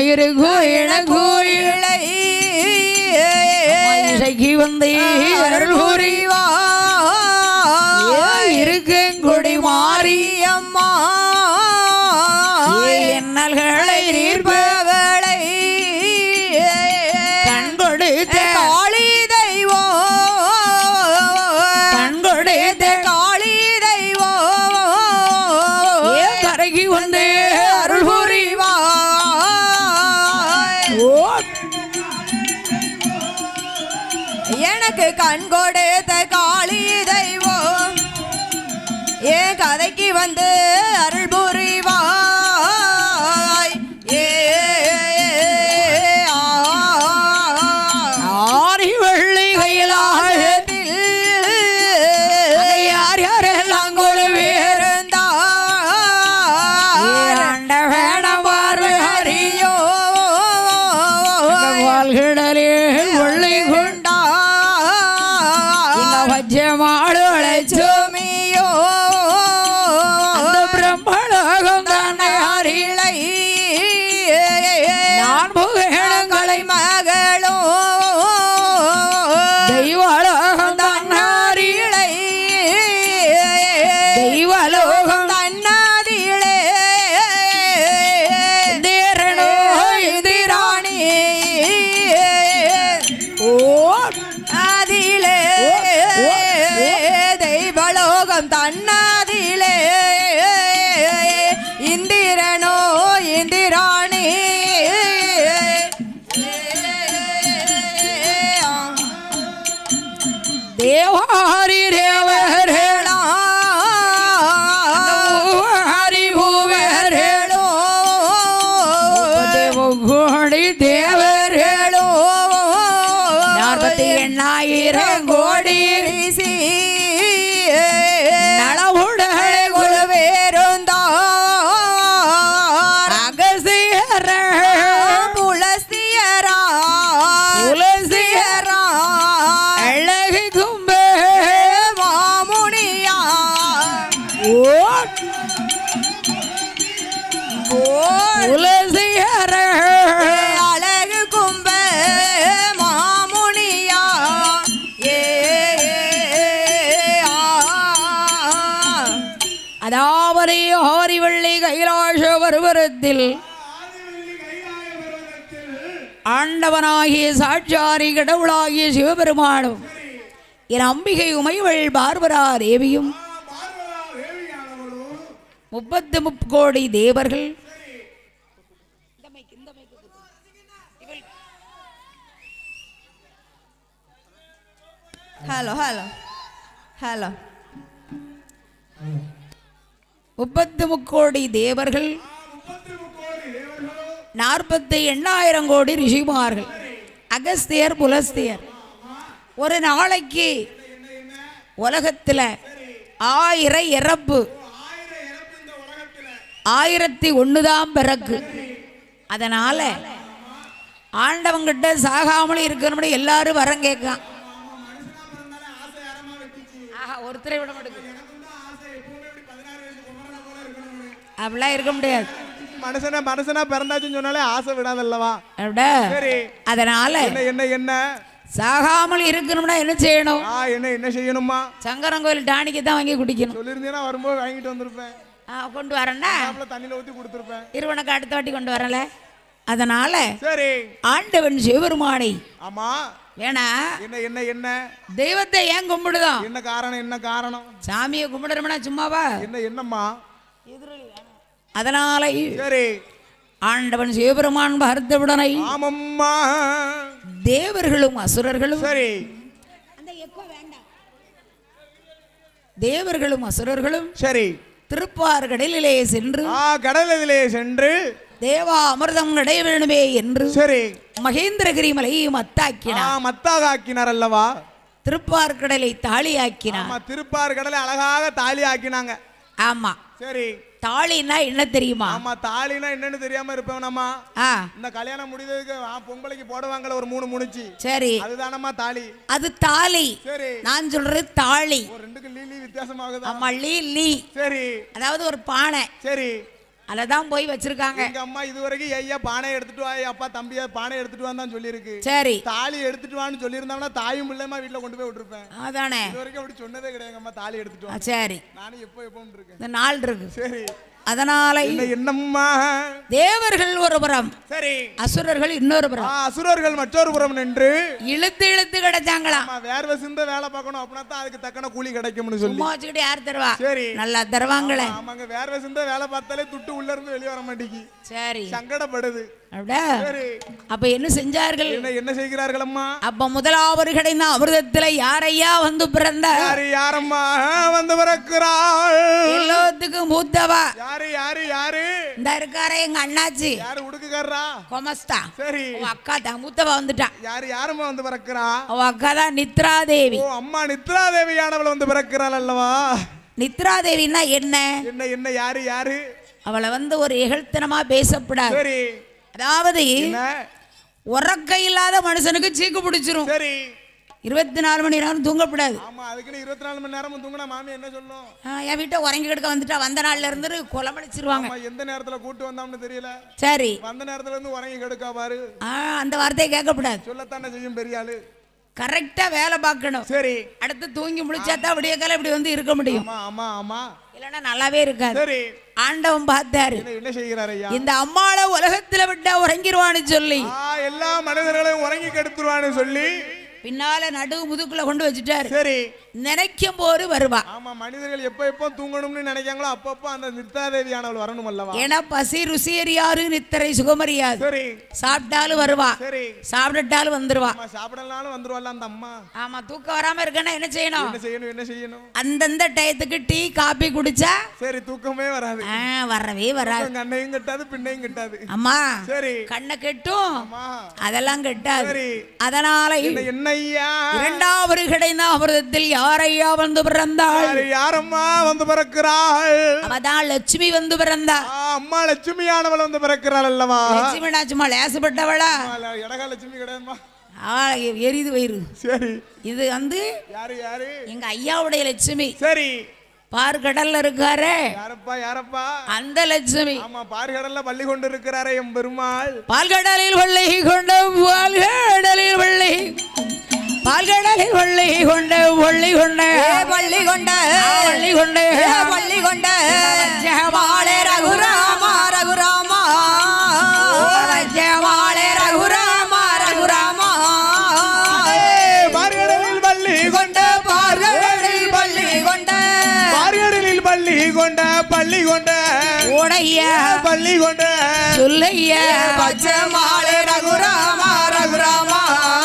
இருக்கும் இளங்கோயிலை இசைக்கு வந்தே அருள் புரிவா இருக்கங்குடி மாரியம்மா என்னல்களை நீர்ப்பவளை கண் கொடுத்த காளி தெய்வம் கண் கொடுத்த காளி தெய்வம் கரைக்கு வந்து அருள் புரிவா எனக்கு கண் கொடுத்த காளி தெய்வம் என் கதைக்கு வந்து அருள் புரிவாய் ஏ ஆ. ஆரி வெள்ளி கையிலாகத்தில் யார் யாரெல்லாம் கொள்வேர் ஆண்ட வேடம் பார்வை அறியோ வாழ்கிடலில் வெள்ளி கொண்டா இந்த பச்சை மாடு அழைச்சோமியோ அந்த பிரம்மலோகம் தானே அறிலை நான் புகழங்களை மகளோ தெய்வலோகம் தான் அறிலை தெய்வலோகம் தன்னாதிலே தேரணோ எதிராணி ஓ அதிலே ஓ, ஓ. தெய்வலோகம் தன்னாதிலே இந்திரனோ இந்திராணி தேவாரி தேவர்களா ஹரி பூவர்களோ தேவகோடி தேவர்களோ நாற்பத்தி எண்ணாயிரம் கோடி நலவுடலை அகசியர துளசியர அழகு கும்பே ஓ துளசியர அழகு கும்ப மாமுனியா ஏ அதாவது ஹோரிவள்ளி கைலாச பருவரத்தில் ஆண்டவனாகிய சாட்சாரி கடவுளாகிய சிவபெருமானும் என் அம்பிகை உமைவள் பார்வரா தேவியும் முப்பத்து முக்கோடி தேவர்கள் ஹலோ ஹலோ ஹலோ முப்பத்து முக்கோடி தேவர்கள் நாற்பத்தி எண்ணாயிரம் கோடி ரிஷிமார்கள் அகஸ்தியர் புலஸ்தியர் ஒரு நாளைக்கு உலகத்தில் ஆயிரம் இறப்பு ஆயிரத்தி ஒன்று தான் பிறக்கு அதனால் ஆண்டவங்கிட்ட சாகாமலும் இருக்கணும்னு எல்லாரும் வரம் கேட்கான் ஆஹா ஒருத்தரை விட மாட்டேங்குது அப்படிலாம் இருக்க முடியாது மனுஷனா மனுஷனா பிறந்தாச்சுன்னு சொன்னாலே ஆசை விடாதல்லவா அப்படியா? சரி அதனால என்ன என்ன என்ன சாகாமல் இருக்கணும்னா என்ன செய்யணும் ஆ என்ன என்ன செய்யணுமா சங்கரங்கோயில் டானிக்கு தான் வாங்கி குடிக்கணும் சொல்லியிருந்தீங்கன்னா வரும்போது வாங்கிட்டு வந்திருப்பேன் ஆ, கொண்டு வரேன்னா மாப்பிள்ள தண்ணியில ஊத்தி கொடுத்துருப்பேன் இருவனுக்கு அடுத்த வாட்டி கொண்டு வரல அதனால சரி ஆண்டவன் சிவபெருமானை ஆமா வேணா என்ன என்ன என்ன தெய்வத்தை ஏன் கும்பிடுதான் என்ன காரணம் என்ன காரணம் சாமியை கும்பிடுறோம்னா சும்மாவா என்ன என்னம்மா அதனால சரி ஆண்டவன் சிவபெருமான் பரத்தவுடனை ஆமம்மா தேவர்களும் அசுரர்களும் சரி தேவர்களும் அசுரர்களும் சரி திருப்பார் கடலிலே சென்று ஆ கடலிலே சென்று தேவா அமிர்தம் நடை வேணுமே என்று சரி மகேந்திரகிரி மலையை ஆ மத்தாக்கினார் மத்தாக ஆக்கினார் அல்லவா திருப்பார்கடலை தாலியாக்கினார் ஆமா திருப்பார் கடலை அழகாக தாலி ஆக்கினாங்க ஆமா சரி தாலின்னா என்ன தெரியுமா ஆமா தாலினா என்னன்னு தெரியாம இருப்பேன் நம்ம ஆ இந்த கல்யாணம் முடிந்ததுக்கு ஆ, பொம்பளைக்கு போடுவாங்கல்ல ஒரு மூணு முடிச்சு சரி அதுதானம்மா தாலி அது தாலி சரி நான் சொல்றது தாலி ஒரு ரெண்டுக்கு லீலி வித்தியாசமாகுதா ஆமா லீ லீ சரி அதாவது ஒரு பானை சரி அததான் போய் வச்சிருக்காங்க எங்க அம்மா இது வரைக்கும் ஐயா பானை எடுத்துட்டு வா ஐயா, அப்பா தம்பியா பானை எடுத்துட்டு வான்னு சொல்லியிருக்கு சரி தாலி எடுத்துட்டு வான்னு சொல்லியிருந்தாங்கன்னா தாயும் பிள்ளைமா வீட்டுல கொண்டு போய் விட்டுருப்பேன் அதானே இது வரைக்கும் அப்படி சொன்னதே கிடையாது எங்க அம்மா தாலி எடுத்துட்டு ஆ, வா சரி நானும் எப்போ எப்போன்னு இருக்கேன் இந்த நாள் இருக்கு சரி அதனால என்ன என்னம்மா தேவர்கள் ஒரு புறம் சரி அசுரர்கள் இன்னொரு ஆ, புறம் அசுரர்கள் மற்றொரு புறம் நின்று இழுத்து இழுத்து கிடைச்சாங்களாம் ஆமா வேர்வை சிந்த வேலை பார்க்கணும் அப்படின்னா தான் அதுக்கு தக்கன கூலி கிடைக்கும்னு சொல்லி சும்மா வச்சுக்கிட்டு யார் தருவா சரி நல்லா தருவாங்களே ஆமாங்க வேர்வை சிந்த வேலை பார்த்தாலே துட்டு உள்ள இருந்து வெளியே வர மாட்டேங்கி சரி சங்கடப்படுது அப்படியா சரி அப்ப என்ன செஞ்சார்கள் என்ன என்ன செய்கிறார்கள் அம்மா அப்ப முதலாவது கிடைந்த அமிர்தத்துல யாரையா வந்து பிறந்தார் யாரு யாரம்மா வந்து பிறக்கிறாள் எல்லாத்துக்கும் மூத்தவா யாரு யாரு யாரு இந்த இருக்காரே எங்க அண்ணாச்சி யாரு உடுக்குக்காரரா கொமஸ்தா சரி அவ அக்கா தான் மூத்தவா வந்துட்டான் யாரு யாரும்மா வந்து பிறக்கிறா அவ அக்கா தான் நித்ரா தேவி ஓ அம்மா நித்ரா தேவியானவள் வந்து பிறக்கிறாள் அல்லவா நித்ரா தேவின்னா என்ன என்ன என்ன யாரு யாரு அவளை வந்து ஒரு இகழ்த்தனமா பேசப்படாது சரி அதாவது என்ன உறக்க இல்லாத மனுஷனுக்கு சீக்கு பிடிச்சிரும் சரி இருபத்தி நாலு மணி நேரம் தூங்கக்கூடாது ஆமா அதுக்குன்னு இருபத்தி நாலு மணி நேரமும் தூங்கினா மாமி என்ன சொல்லும் ஆ, என் வீட்டை உறங்கி கிடக்க வந்துட்டா வந்த நாள்ல இருந்து கொலமடிச்சிருவாங்க ஆமா எந்த நேரத்துல கூட்டு வந்தோம்னு தெரியல சரி வந்த நேரத்துல இருந்து உறங்கி கெடுக்கா பாரு ஆ, அந்த வார்த்தையை கேட்கக்கூடாது சொல்லத்தானே செய்யும் பெரிய ஆளு கரெக்டா வேலை பார்க்கணும் சரி அடுத்து தூங்கி முடிச்சா தான் விடிய காலம் இப்படி வந்து இருக்க முடியும் ஆமா ஆமா ஆமா இல்லைன்னா நல்லாவே இருக்காது சரி ஆண்டவன் பார்த்தாரு என்ன என்ன செய்கிறார் ஐயா இந்த அம்மாளை உலகத்துல விட்டா உறங்கிருவான்னு சொல்லி ஆ, எல்லா மனிதர்களையும் உறங்கி கெடுத்துருவான்னு சொல்லி பின்னால நடு முதுக்குள்ள கொண்டு வச்சுட்டாரு சரி நினைக்கும் போது வருவா ஆமா மனிதர்கள் எப்ப எப்போ தூங்கணும்னு நினைக்காங்களோ அப்பப்போ அந்த நிர்த்தாதேவியானவள் வரணும் அல்லவா ஏன்னா பசி ருசி அறியாரு நித்தரை சுகமறியாது சரி சாப்பிட்டாலும் வருவா சரி சாப்பிட்டுட்டாலும் வந்துருவா அம்மா சாப்பிடலாம்னு வந்துருவாள்ல அந்த அம்மா ஆமா தூக்கம் வராம இருக்கன்னா என்ன செய்யணும் என்ன செய்யணும் என்ன செய்யணும் அந்தந்த டயத்துக்கு டீ காபி குடிச்சா சரி தூக்கமே வராது ஆ, வரவே வராது உங்க அண்ணையும் கட்டாது பின்னையும் கட்டாது அம்மா சரி கண்ணை கெட்டும் அம்மா அதெல்லாம் கெட்டாது சரி அதனால என்ன என்ன ஐயா இரண்டாவது கிடைந்த அமிர்தத்தில் யாரையா வந்து பிறந்தாள் யாரு யாரம்மா வந்து பிறக்கிறாள் அவதான் லட்சுமி வந்து பிறந்தா ஆ, அம்மா லட்சுமியானவள் வந்து பிறக்கிறாள் அல்லவா லட்சுமி சும்மா லேசப்பட்டவளா ஆமா, இடகா லட்சுமி கிடையாதுமா அவளை எரிது வயிறு சரி இது வந்து யாரு யாரு எங்க ஐயாவுடைய லட்சுமி சரி பார்க்கடல்ல இருக்காரே யாரப்பா யாரப்பா அந்த லட்சுமி ஆமா பார்கடல்ல பள்ளி கொண்டு இருக்கிறாரே எம் பெருமாள் பால்கடலில் வெள்ளை கொண்ட பால்கடலில் வெள்ளை பால்கடலில் வெள்ளை கொண்ட வெள்ளை கொண்ட ஏ பள்ளி கொண்ட வெள்ளை கொண்ட ஏ பள்ளி கொண்ட வாழே ரகுராமா ரகுராமா வாழே ரகுராமா ரகுராமா பார்கடலில் பள்ளி கொண்ட பார்களில் பள்ளி கொண்ட பார்கடலில் பள்ளி கொண்ட பள்ளி கொண்ட உடைய பள்ளி கொண்ட சொல்லைய பச்சை மாலை ரகுராமா ரகுராமா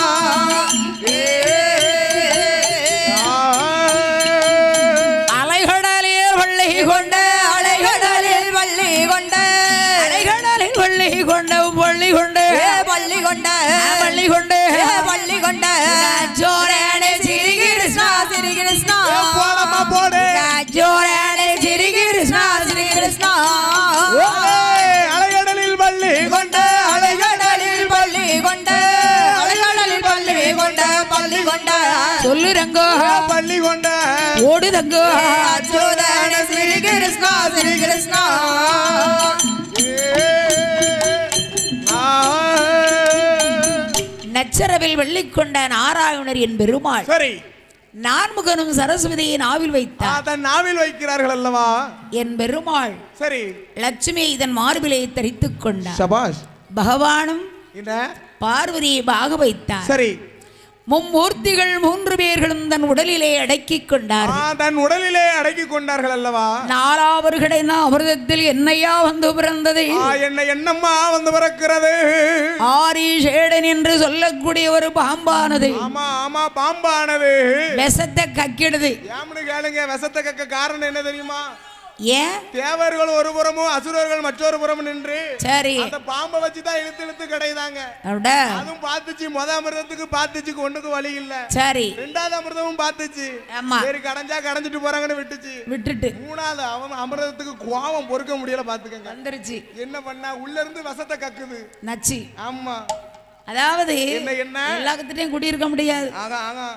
அலைகடலில் வெள்ளை கொண்ட அலைகடலில் பள்ளி கொண்ட அலைகடலில் வெள்ளை கொண்ட வள்ளி கொண்ட ஏ பள்ளி கொண்ட வள்ளி கொண்ட ஏ பள்ளி கொண்ட ஜோரேனே சிறி கிருஷ்ணா சிறி கிருஷ்ணா போடமா போடு ஜோரேனே சிறி கிருஷ்ணா சிறி கிருஷ்ணா ஏய், அலைகடலில் பள்ளி கொண்ட அலைகடலில் பள்ளி கொண்ட அலைகடலில் பள்ளி கொண்ட பள்ளி கொண்ட சொல்லு ரங்கோ பள்ளி கொண்ட ஓடு தங்கோ அச்சுதன ஸ்ரீ கிருஷ்ணா ஸ்ரீ கிருஷ்ணா நச்சரவில் வெள்ளி கொண்ட நாராயணர் என் பெருமாள் சரி நான்முகனும் சரஸ்வதியை நாவில் வைத்தார் அதன் நாவில் வைக்கிறார்கள் அல்லவா என் பெருமாள் சரி லட்சுமியை இதன் மார்பிலே தரித்துக் கொண்டார் சபாஷ் பகவானும் என்ன பார்வதியை பாக வைத்தார் சரி மும்மூர்த்திகள் மூன்று பேர்களும் தன் உடலிலே அடக்கிக் கொண்டார் ஆ, தன் உடலிலே அடக்கி கொண்டார்கள் அல்லவா நாலாவது கிடைந்த அமிர்தத்தில் என்னையா வந்து பிறந்தது ஆ, என்ன என்னம்மா வந்து பிறக்கிறது ஆரிஷேடன் என்று சொல்லக்கூடிய ஒரு பாம்பானது ஆமா ஆமா பாம்பானது விஷத்தை கக்கிடுது ஏம்னு கேளுங்க விஷத்தை கக்க காரணம் என்ன தெரியுமா ஏன் தேவர்கள் ஒரு புறமும் அசுரர்கள் மற்றொரு புறமும் நின்று சரி அந்த பாம்பை வச்சு தான் இழுத்து இழுத்து கிடைதாங்க அப்படியா? அதுவும் பார்த்துச்சு முத அமிர்தத்துக்கு பார்த்துச்சு ஒண்ணுக்கு வழி இல்ல சரி ரெண்டாவது அமிர்தமும் பார்த்துச்சு ஆமா சரி கடைஞ்சா கடைஞ்சிட்டு போறாங்கன்னு விட்டுச்சு விட்டுட்டு மூணாவது அவன் அமிர்தத்துக்கு கோவம் பொறுக்க முடியல பாத்துக்கங்க வந்துருச்சு என்ன பண்ணா உள்ள இருந்து விஷத்தை கக்குது நச்சு ஆமா அதாவது என்ன என்ன எல்லாத்துட்டையும் குடியிருக்க முடியாது ஆகா ஆகா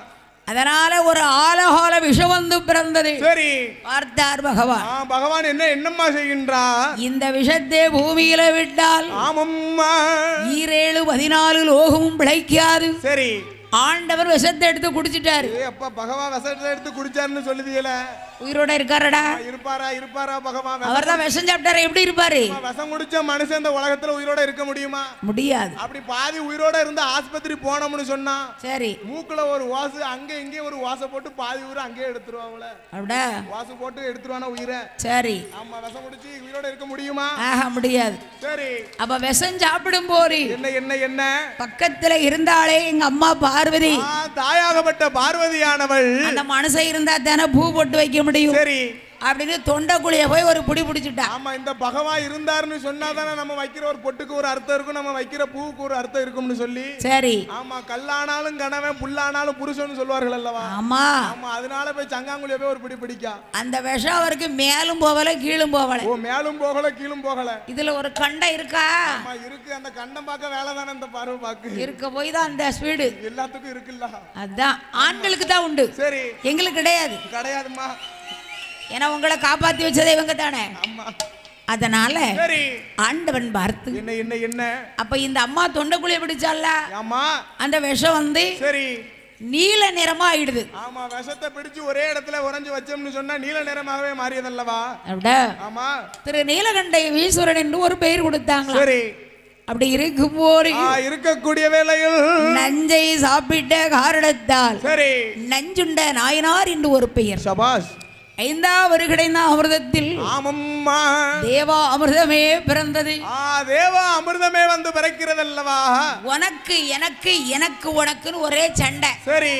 அதனால ஒரு ஆலகால விஷம் வந்து பிறந்தது சரி பார்த்தார் பகவான் ஆ பகவான் என்ன என்னம்மா செய்கின்றார் இந்த விஷத்தை பூமியில விட்டால் ஆமம்மா ஈரேழு பதினாலு லோகமும் பிழைக்காது சரி ஆண்டவர் விஷத்தை எடுத்து குடிச்சிட்டாரு ஏ அப்பா பகவான் விஷத்தை எடுத்து குடிச்சாருன்னு சொல்லுதீங்கள உயிரோட இருக்காரடா இருப்பாரா இருப்பாரா பகவான் விஷம் அவர் தான் விஷம் சாப்பிட்டாரு எப்படி இருப்பாரு விஷம் குடிச்ச மனுஷன் இந்த உலகத்துல உயிரோட இருக்க முடியுமா முடியாது அப்படி பாதி உயிரோட இருந்து ஆஸ்பத்திரி போனோம்னு சொன்னா சரி மூக்குல ஒரு வாசு அங்க இங்கே ஒரு வாசை போட்டு பாதி உயிரை அங்கேயே எடுத்துருவாங்கள அப்படியா வாசு போட்டு எடுத்துருவானா உயிரை சரி ஆமா விஷம் குடிச்சு உயிரோட இருக்க முடியுமா ஆக முடியாது சரி அப்ப விஷம் சாப்பிடும் போது என்ன என்ன என்ன பக்கத்துல இருந்தாலே எங்க அம்மா பார்வதி ஆ, தாயாகப்பட்ட பார்வதியானவள் அந்த மனுஷன் இருந்தா தானே பூ போட்டு வைக்க முடியும் சரி அப்படின்னு தொண்டைக்குழிய போய் ஒரு புடி பிடிச்சிட்டா ஆமா இந்த பகவான் இருந்தாருன்னு சொன்னாதானே நம்ம வைக்கிற ஒரு பொட்டுக்கு ஒரு அர்த்தம் இருக்கும் நம்ம வைக்கிற பூவுக்கு ஒரு அர்த்தம் இருக்கும்னு சொல்லி சரி ஆமா கல்லானாலும் கணவன் புல்லானாலும் புருஷன் சொல்வார்கள் அல்லவா ஆமா ஆமா அதனால போய் சங்காங்குழிய போய் ஒரு பிடி பிடிக்கா அந்த விஷம் அவருக்கு மேலும் போகல கீழும் போகல ஓ மேலும் போகல கீழும் போகல இதுல ஒரு கண்டை இருக்கா ஆமா இருக்கு அந்த கண்டம் பார்க்க வேலை தானே இந்த பார்வை பாக்கு இருக்க போய் தான் அந்த ஸ்பீடு எல்லாத்துக்கும் இருக்குல்ல அதான் ஆண்களுக்கு தான் உண்டு சரி எங்களுக்கு கிடையாது கிடையாதும்மா ஏன்னா உங்களை காப்பாத்தி வச்சதே இவங்க தானே ஆமா அதனால சரி ஆண்டவன் பார்த்து என்ன என்ன என்ன அப்ப இந்த அம்மா தொண்டைக்குழிய பிடிச்சால ஆமா அந்த விஷம் வந்து சரி நீல நிறமா ஆயிடுது ஆமா விஷத்தை பிடிச்சு ஒரே இடத்துல உறைஞ்சு வச்சோம்னு சொன்னா நீல நிறமாகவே மாறியதல்லவா அப்படியா ஆமா திரு நீலகண்ட ஈஸ்வரன் என்று ஒரு பெயர் கொடுத்தாங்களா சரி அப்படி இருக்கும்போது ஆ, இருக்கக்கூடிய வேளையில் நஞ்சை சாப்பிட்ட காரணத்தால் சரி நஞ்சுண்ட நாயனார் என்று ஒரு பெயர் சபாஷ் ஐந்தாவது கிடைந்த அமிர்தத்தில் ஆமம்மா தேவா அமிர்தமே பிறந்தது ஆ தேவா அமிர்தமே வந்து பிறக்கிறதல்லவா உனக்கு எனக்கு எனக்கு உனக்குன்னு ஒரே சண்டை சரி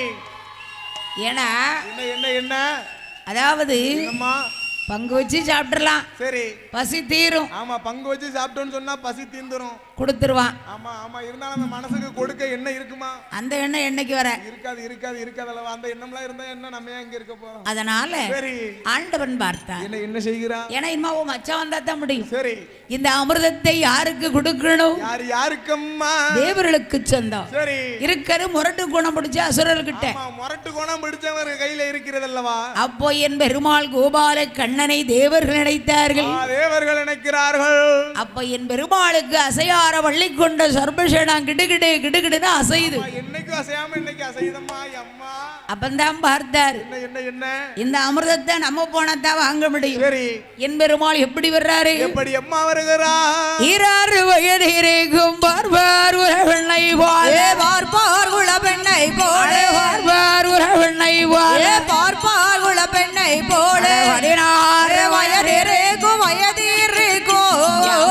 ஏன்னா என்ன என்ன என்ன அதாவது என்னம்மா பங்கு வச்சு சாப்பிட்டுறலாம் சரி பசி தீரும் ஆமா பங்கு வச்சு சாப்பிட்டோம்னு சொன்னா பசி தீந்துரும் கொடுத்துருவான் ஆமா ஆமா இருந்தாலும் அந்த மனசுக்கு கொடுக்க என்ன இருக்குமா அந்த எண்ணெய் என்னைக்கு வர இருக்காது இருக்காது இருக்காதல்லவா அந்த எண்ணம்லாம் இருந்தா என்ன நம்ம ஏன் இங்க இருக்க போறோம் அதனால சரி ஆண்டவன் பார்த்தார் என்ன என்ன செய்கிறா ஏன்னா இனிமே உன் மச்சான் வந்தா தான் முடியும் சரி இந்த அமிர்தத்தை யாருக்கு கொடுக்கணும் யார் யாருக்கம்மா தேவர்களுக்கு சொந்தம் சரி இருக்கிற முரட்டு குணம் பிடிச்ச அசுரர்கிட்ட ஆமா முரட்டு கோணம் பிடிச்சவர் கையில இருக்கிறதல்லவா அப்போ என் பெருமாள் கோபால கண்ணனை தேவர்கள் நினைத்தார்கள் ஆ, தேவர்கள் நினைக்கிறார்கள் அப்ப என் பெருமாளுக்கு அசையார வள்ளி கொண்ட சர்பசேனம் கிடுகிடு கிடுகிடுன்னு அசையுது ஆமா, என்னைக்கும் அசையாம இன்னைக்கு அசையுதம்மா அம்மா அப்பந்தான் பார்த்தார் என்ன என்ன என்ன இந்த அமிர்தத்தை நம்ம போனதான் வாங்க முடியும் சரி என் பெருமாள் எப்படி வர்றாரு எப்படி அம்மா வருகிறா ஈராறு வயது இருக்கும் பார்வார் உறவெண்ணை போல ஏ பார்ப்பார் குல பெண்ணை போல பார்வார் உறவெண்ணை போல ஏ பார்ப்பார் குல பெண்ணை போல பதினாறு வயதிருக்கும் வயதிருக்கும்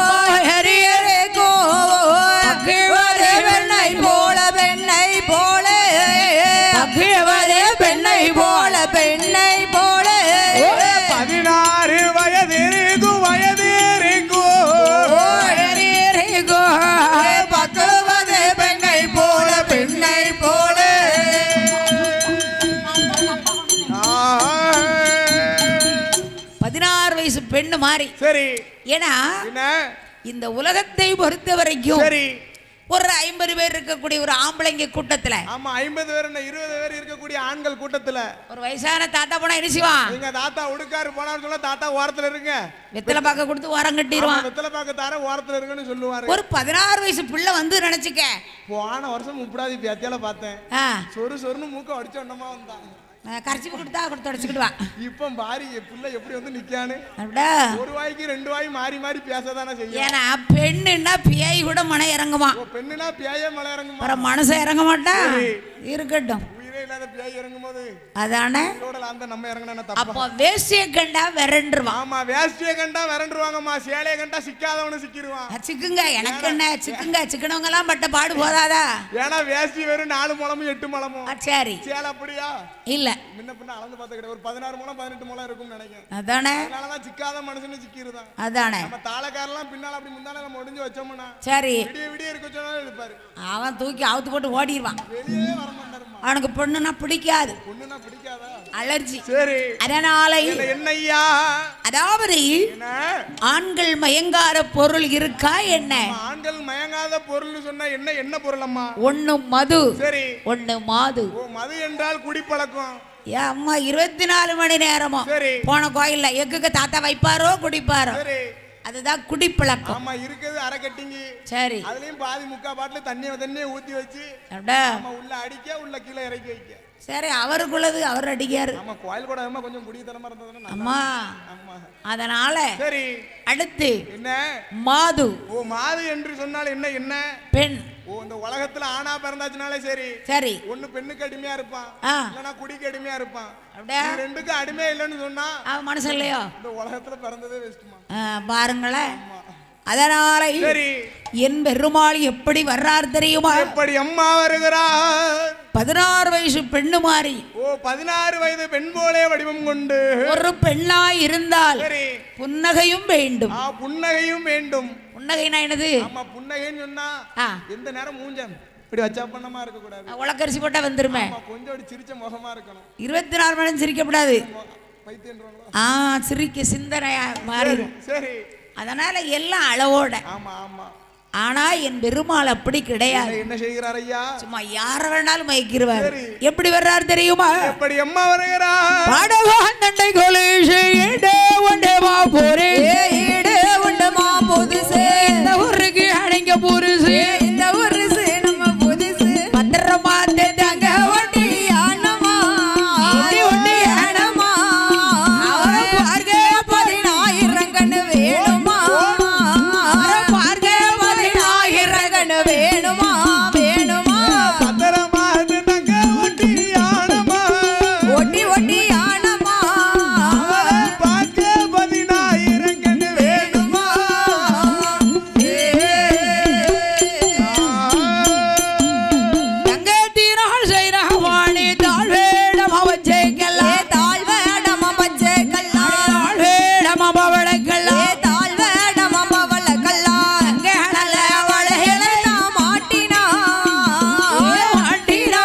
வயதிருக்கும் பக்கிவரே பெண்ணை போல பெண்ணை போல பக்கிவரே பெண்ணை போல பெண்ணை போல பதினாறு வயது இருக்கும் வயது இருக்கும் பக்குவதே பெண்ணை போல பெண்ணை போல பதினாறு வயசு பெண்ணு மாறி சரி ஏன்னா என்ன இந்த உலகத்தை பொறுத்த வரைக்கும் சரி ஒரு ஐம்பது பேர் இருக்கக்கூடிய ஒரு ஆம்பளைங்க கூட்டத்துல ஆமா ஐம்பது பேர் என்ன இருபது பேர் இருக்கக்கூடிய ஆண்கள் கூட்டத்துல ஒரு வயசான தாத்தா போனா என்ன செய்வான் எங்க தாத்தா உடுக்காரு போனான்னு சொல்ல தாத்தா ஓரத்துல இருங்க வெத்தலை பாக்க கொடுத்து உரம் கட்டிடுவான் வெத்தலை பாக்க தார ஓரத்துல இருங்கன்னு சொல்லுவாரு ஒரு பதினாறு வயசு பிள்ளை வந்து நினைச்சுக்க போன வருஷம் முப்படாதி பேத்தியால பார்த்தேன் ஆ, சொரு சொருன்னு மூக்க அடிச்ச ஒண்ணமா வந்தான் நான் கரைச்சி கொடுத்தா கொடுத்து அடிச்சுக்கிட்டு வா இப்ப பாரி என் பிள்ளை எப்படி வந்து நிக்கான்னு அப்படியா ஒரு வாய்க்கு ரெண்டு வாய் மாறி மாறி பேசதானே செய்யும் ஏன்னா பெண்ணுன்னா பேய் கூட மனம் இறங்குமா ஓ, பெண்ணுனா பேய மலை இறங்குமா அப்புறம் மனசை இறங்க மாட்டா சரி. இருக்கட்டும் உயிரே இல்லாத பேய் இறங்கும் போது அதானே உயிரோட அந்த நம்ம இறங்கினா தப்பா அப்போ வேஷ்டிய கண்டா விரண்டுருவான் ஆமா வேஷ்டியை கண்டா விரண்டுருவாங்கம்மா சேலையை கண்டா சிக்காதவனு சிக்கிடுவான் சிக்குங்க எனக்கு என்ன சிக்குங்க சிக்கனவங்க எல்லாம் பட்ட பாடு போதாதா ஏன்னா வேஷ்டி வெறும் நாலு முழமும் எட்டு முழமும் ஆ, சரி சேலை அப்படியா இல்ல முன்ன பின்ன அளந்து பார்த்த கிடையாது ஒரு பதினாறு முழம் பதினெட்டு முழம் இருக்கும்னு நினைக்கிறேன் அதானே அதனாலதான் சிக்காத மனுஷனு சிக்கிருதான் அதானே நம்ம தாளக்காரெல்லாம் பின்னால அப்படி முந்தால நம்ம முடிஞ்சு வச்சோம்னா சரி விடிய விடிய இருக்க சொன்னாலும் இருப்பாரு அவன் தூக்கி அவுத்து போட்டு ஓடிடுவான் வெளியே வர மாட்டாருமா அவனுக்கு பொண்ணுனா பிடிக்காது பொண்ணுனா பிடிக்காதா அலர்ஜி சரி அதனால இதுல என்னய்யா அதாவது என்ன ஆண்கள் மயங்கார பொருள் இருக்கா என்ன ஆண்கள் மயங்காத பொருள்னு சொன்னா என்ன என்ன பொருள் அம்மா ஒண்ணு மது சரி ஒண்ணு மாது ஓ மது என்றால் குடிப்பழக்கம் ஏன் அம்மா இருபத்தி நாலு மணி நேரமும் சரி போன கோயில்ல எக்குக்கு தாத்தா வைப்பாரோ குடிப்பாரோ சரி அதுதான் குடிப்பழக்கம் ஆமா இருக்குது அரை கட்டிங்கி சரி அதுலயும் பாதி முக்கா பாட்டில் தண்ணியை தண்ணியை ஊத்தி வச்சு அப்படியா? ஆமா உள்ள அடிக்க உள்ள கீழே இறக்கி வைக்க சரி அவருக்குள்ளது அவர் அடிக்காரு ஆமா கோயில் கூட ஆமா கொஞ்சம் குடித்தனமா இருந்ததுன்னா நல்லா- அம்மா ஆமா அதனால சரி அடுத்து என்ன மாது ஓ மாது என்று சொன்னால் என்ன என்ன பெண் ஓ இந்த உலகத்துல ஆணா பிறந்தாச்சுனாலே சரி சரி ஒண்ணு பெண்ணுக்கு அடிமையா இருப்பான் ஆ இல்லைன்னா குடிக்கு அடிமையா இருப்பான் அப்படியா இது ரெண்டுக்கும் அடிமையா இல்லைன்னு சொன்னா அவன் மனசு இல்லையோ இந்த உலகத்துல பிறந்ததே வேஸ்ட்டுமா ஆ, பாருங்களேன் அதனால சரி என் பெருமாள் எப்படி வர்றார் தெரியுமா எப்படி அம்மா வருகிறார் பதினாறு வயசு பெண்ணு மாறி ஓ பதினாறு வயது பெண் போலே வடிவம் கொண்டு ஒரு பெண்ணாய் இருந்தால் சரி புன்னகையும் வேண்டும் ஆ புன்னகையும் வேண்டும் புன்னகைனா என்னது ஆமா புன்னகைன்னு சொன்னா ஆ எந்த நேரம் மூஞ்சம் இப்படி வச்சா பண்ணமா இருக்க கூடாது உலக்கரிசி போட்டா வந்துருமே ஆமா கொஞ்சம் அப்படி சிரிச்ச முகமா இருக்கணும் இருபத்தி நாலு மணி நேரம் சிரிக்கப்படாது பைத்தியன்றவங்களா ஆ சிரிக்க சிந்தனையா மாறிடும் சரி அதனால எல்லாம் அளவோட ஆமா ஆமா ஆனா என் பெருமாள் அப்படி கிடையாது என்ன செய்கிறார் ஐயா சும்மா யார வேணாலும் மயக்கிருவார் சரி. எப்படி வர்றார் தெரியுமா எப்படி அம்மா வருகிறார் பாடவான் தண்டை கொலேஷே ஏடே ஒண்டே வா போரே ஈடு உண்டுமா புதுசு இந்த ஊருக்கு அடைங்க புருசு இந்த ஊருசு நம்ம புதுசு பத்திரமா தேட்டாங்க ஒட்டி ஆனமா ஒட்டி ஒட்டி ஆனமா அவரை பார்க்க பதினாயிரம் கண்ணு வேணுமா அவரை பார்க்க பதினாயிரம் கண்ணு வேணுமா வேணுமா பத்திரமா தங்க ஒட்டி ஆனமா ஒட்டி ஒட்டி ஆனமா அவரை பார்க்க பதினாயிரம் கண்ணு வேணுமா தங்க தீராள் செய்கிற வாணி தாழ் வேடம் அவன் ஏ ஜெயிக்கலாம் தாழ் வேடம பச்சை கல்லா தாழ் வேடம் அவளக்கெல்லாம் ஏ தாழ் வேடம பவள கல்லா அங்கே அழல அவளைகளை நான் மாட்டினா மாட்டினா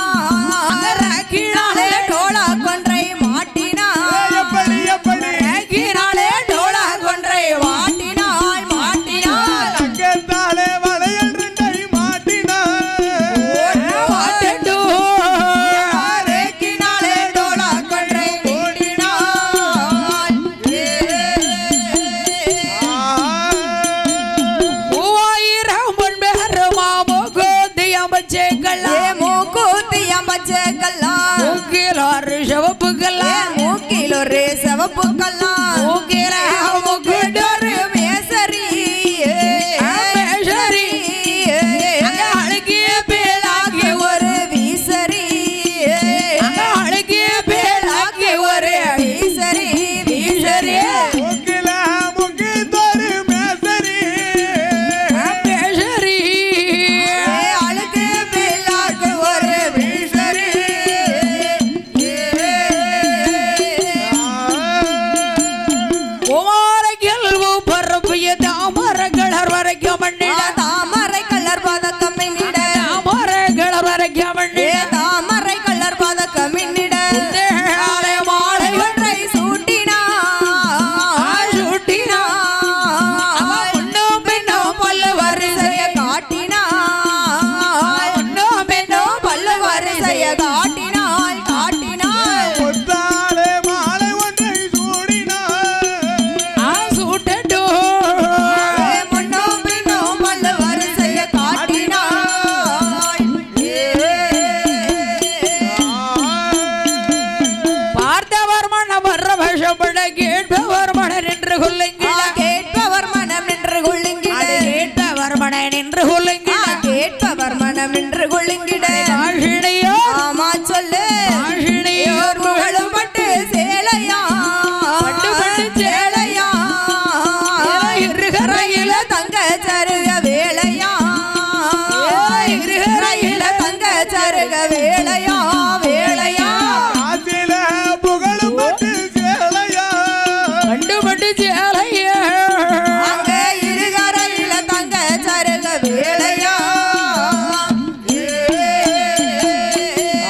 கீழாலே டோலா கொன்றை மாட்டினா எப்படி எப்படி கீழாலே டோலா கொன்றை மாட்டினாள் மாட்டினாள் தங்கத்தாலே வளையல் ரெண்டை மாட்டினார் பாட்டுட்டு ரேக்கினாலே டோலா கொன்றை மாட்டினாள் மூவாயிரம் பொன்பெருமா மூக்குத்தி ஏ அமைச்சேக்கலாம் மூக்கூத்தி அம்பச்ச கல்லா மூக்கிலாறு சிவப்பு ஏ கல்லாம் மூக்கில் ஒரு சிவப்பு கல்லா மூக்கில மூக்கிட்டொரு ஒரு மேசரி மேசரி. அங்க அழகிய பேலாக்கி ஒரு வீசரி அங்க அழகிய பேலாக்கி ஒரு வீசரி ஈஸ்வரி முக்கில முக்கி தோறு மேசரி பேசரி அழுக்கு பில்லாக்கு ஒரு வீசரி குமார கெல்வு பரப்பிய தாமர கிளர் வரைக்கும் மண்ணிட தாமரை கலர் பதக்கம் மின்னிட தாமர கிளர் வரைக்கும் ஏ மண்ணிட தாமரை கலர் பதக்கம் மின்னிட தேகாலை மாலை ஒன்றை சூட்டினா சுட்டினா அவன் முன்னும் பின்னும் பல்லு வரிசைய காட்டினா முன்னும் பின்னும் பல்லு வரிசைய வரிசைய காட்டினாள் காட்டினாள் ஒத்தாலே மாலை ஒன்றை சூடினார் சுட்டோ ஏ முன்னும் பின்னும் பல்லு வரிசைய காட்டினாள் பார்த்தவர் மனம் வர்ற விஷப்பட கேட்பவர் மன நின்று ஆ, கொள்ளுங்கிட கேட்பவர் மனம் நின்று கொள்ளுங்கிட அது கேட்பவர் மன நின்று ஆ, கொள்ளுங்கிட கேட்பவர் மனம் நின்று கொள்ளுங்கிட ஆஷிணியோ ஆமா சொல்லு ஆஷிணியோ ஓர் புகழும் பட்டு சேலையா பட்டு பட்டு சேலையா இருகரையில தங்க சருக வேலையா இருகரையில தங்க சருக வேலையா வேலையா காசில புகழும் பட்டு சேலையா பண்டு பட்டு சேலைய அங்க இருகரையில தங்க சருக வேலையா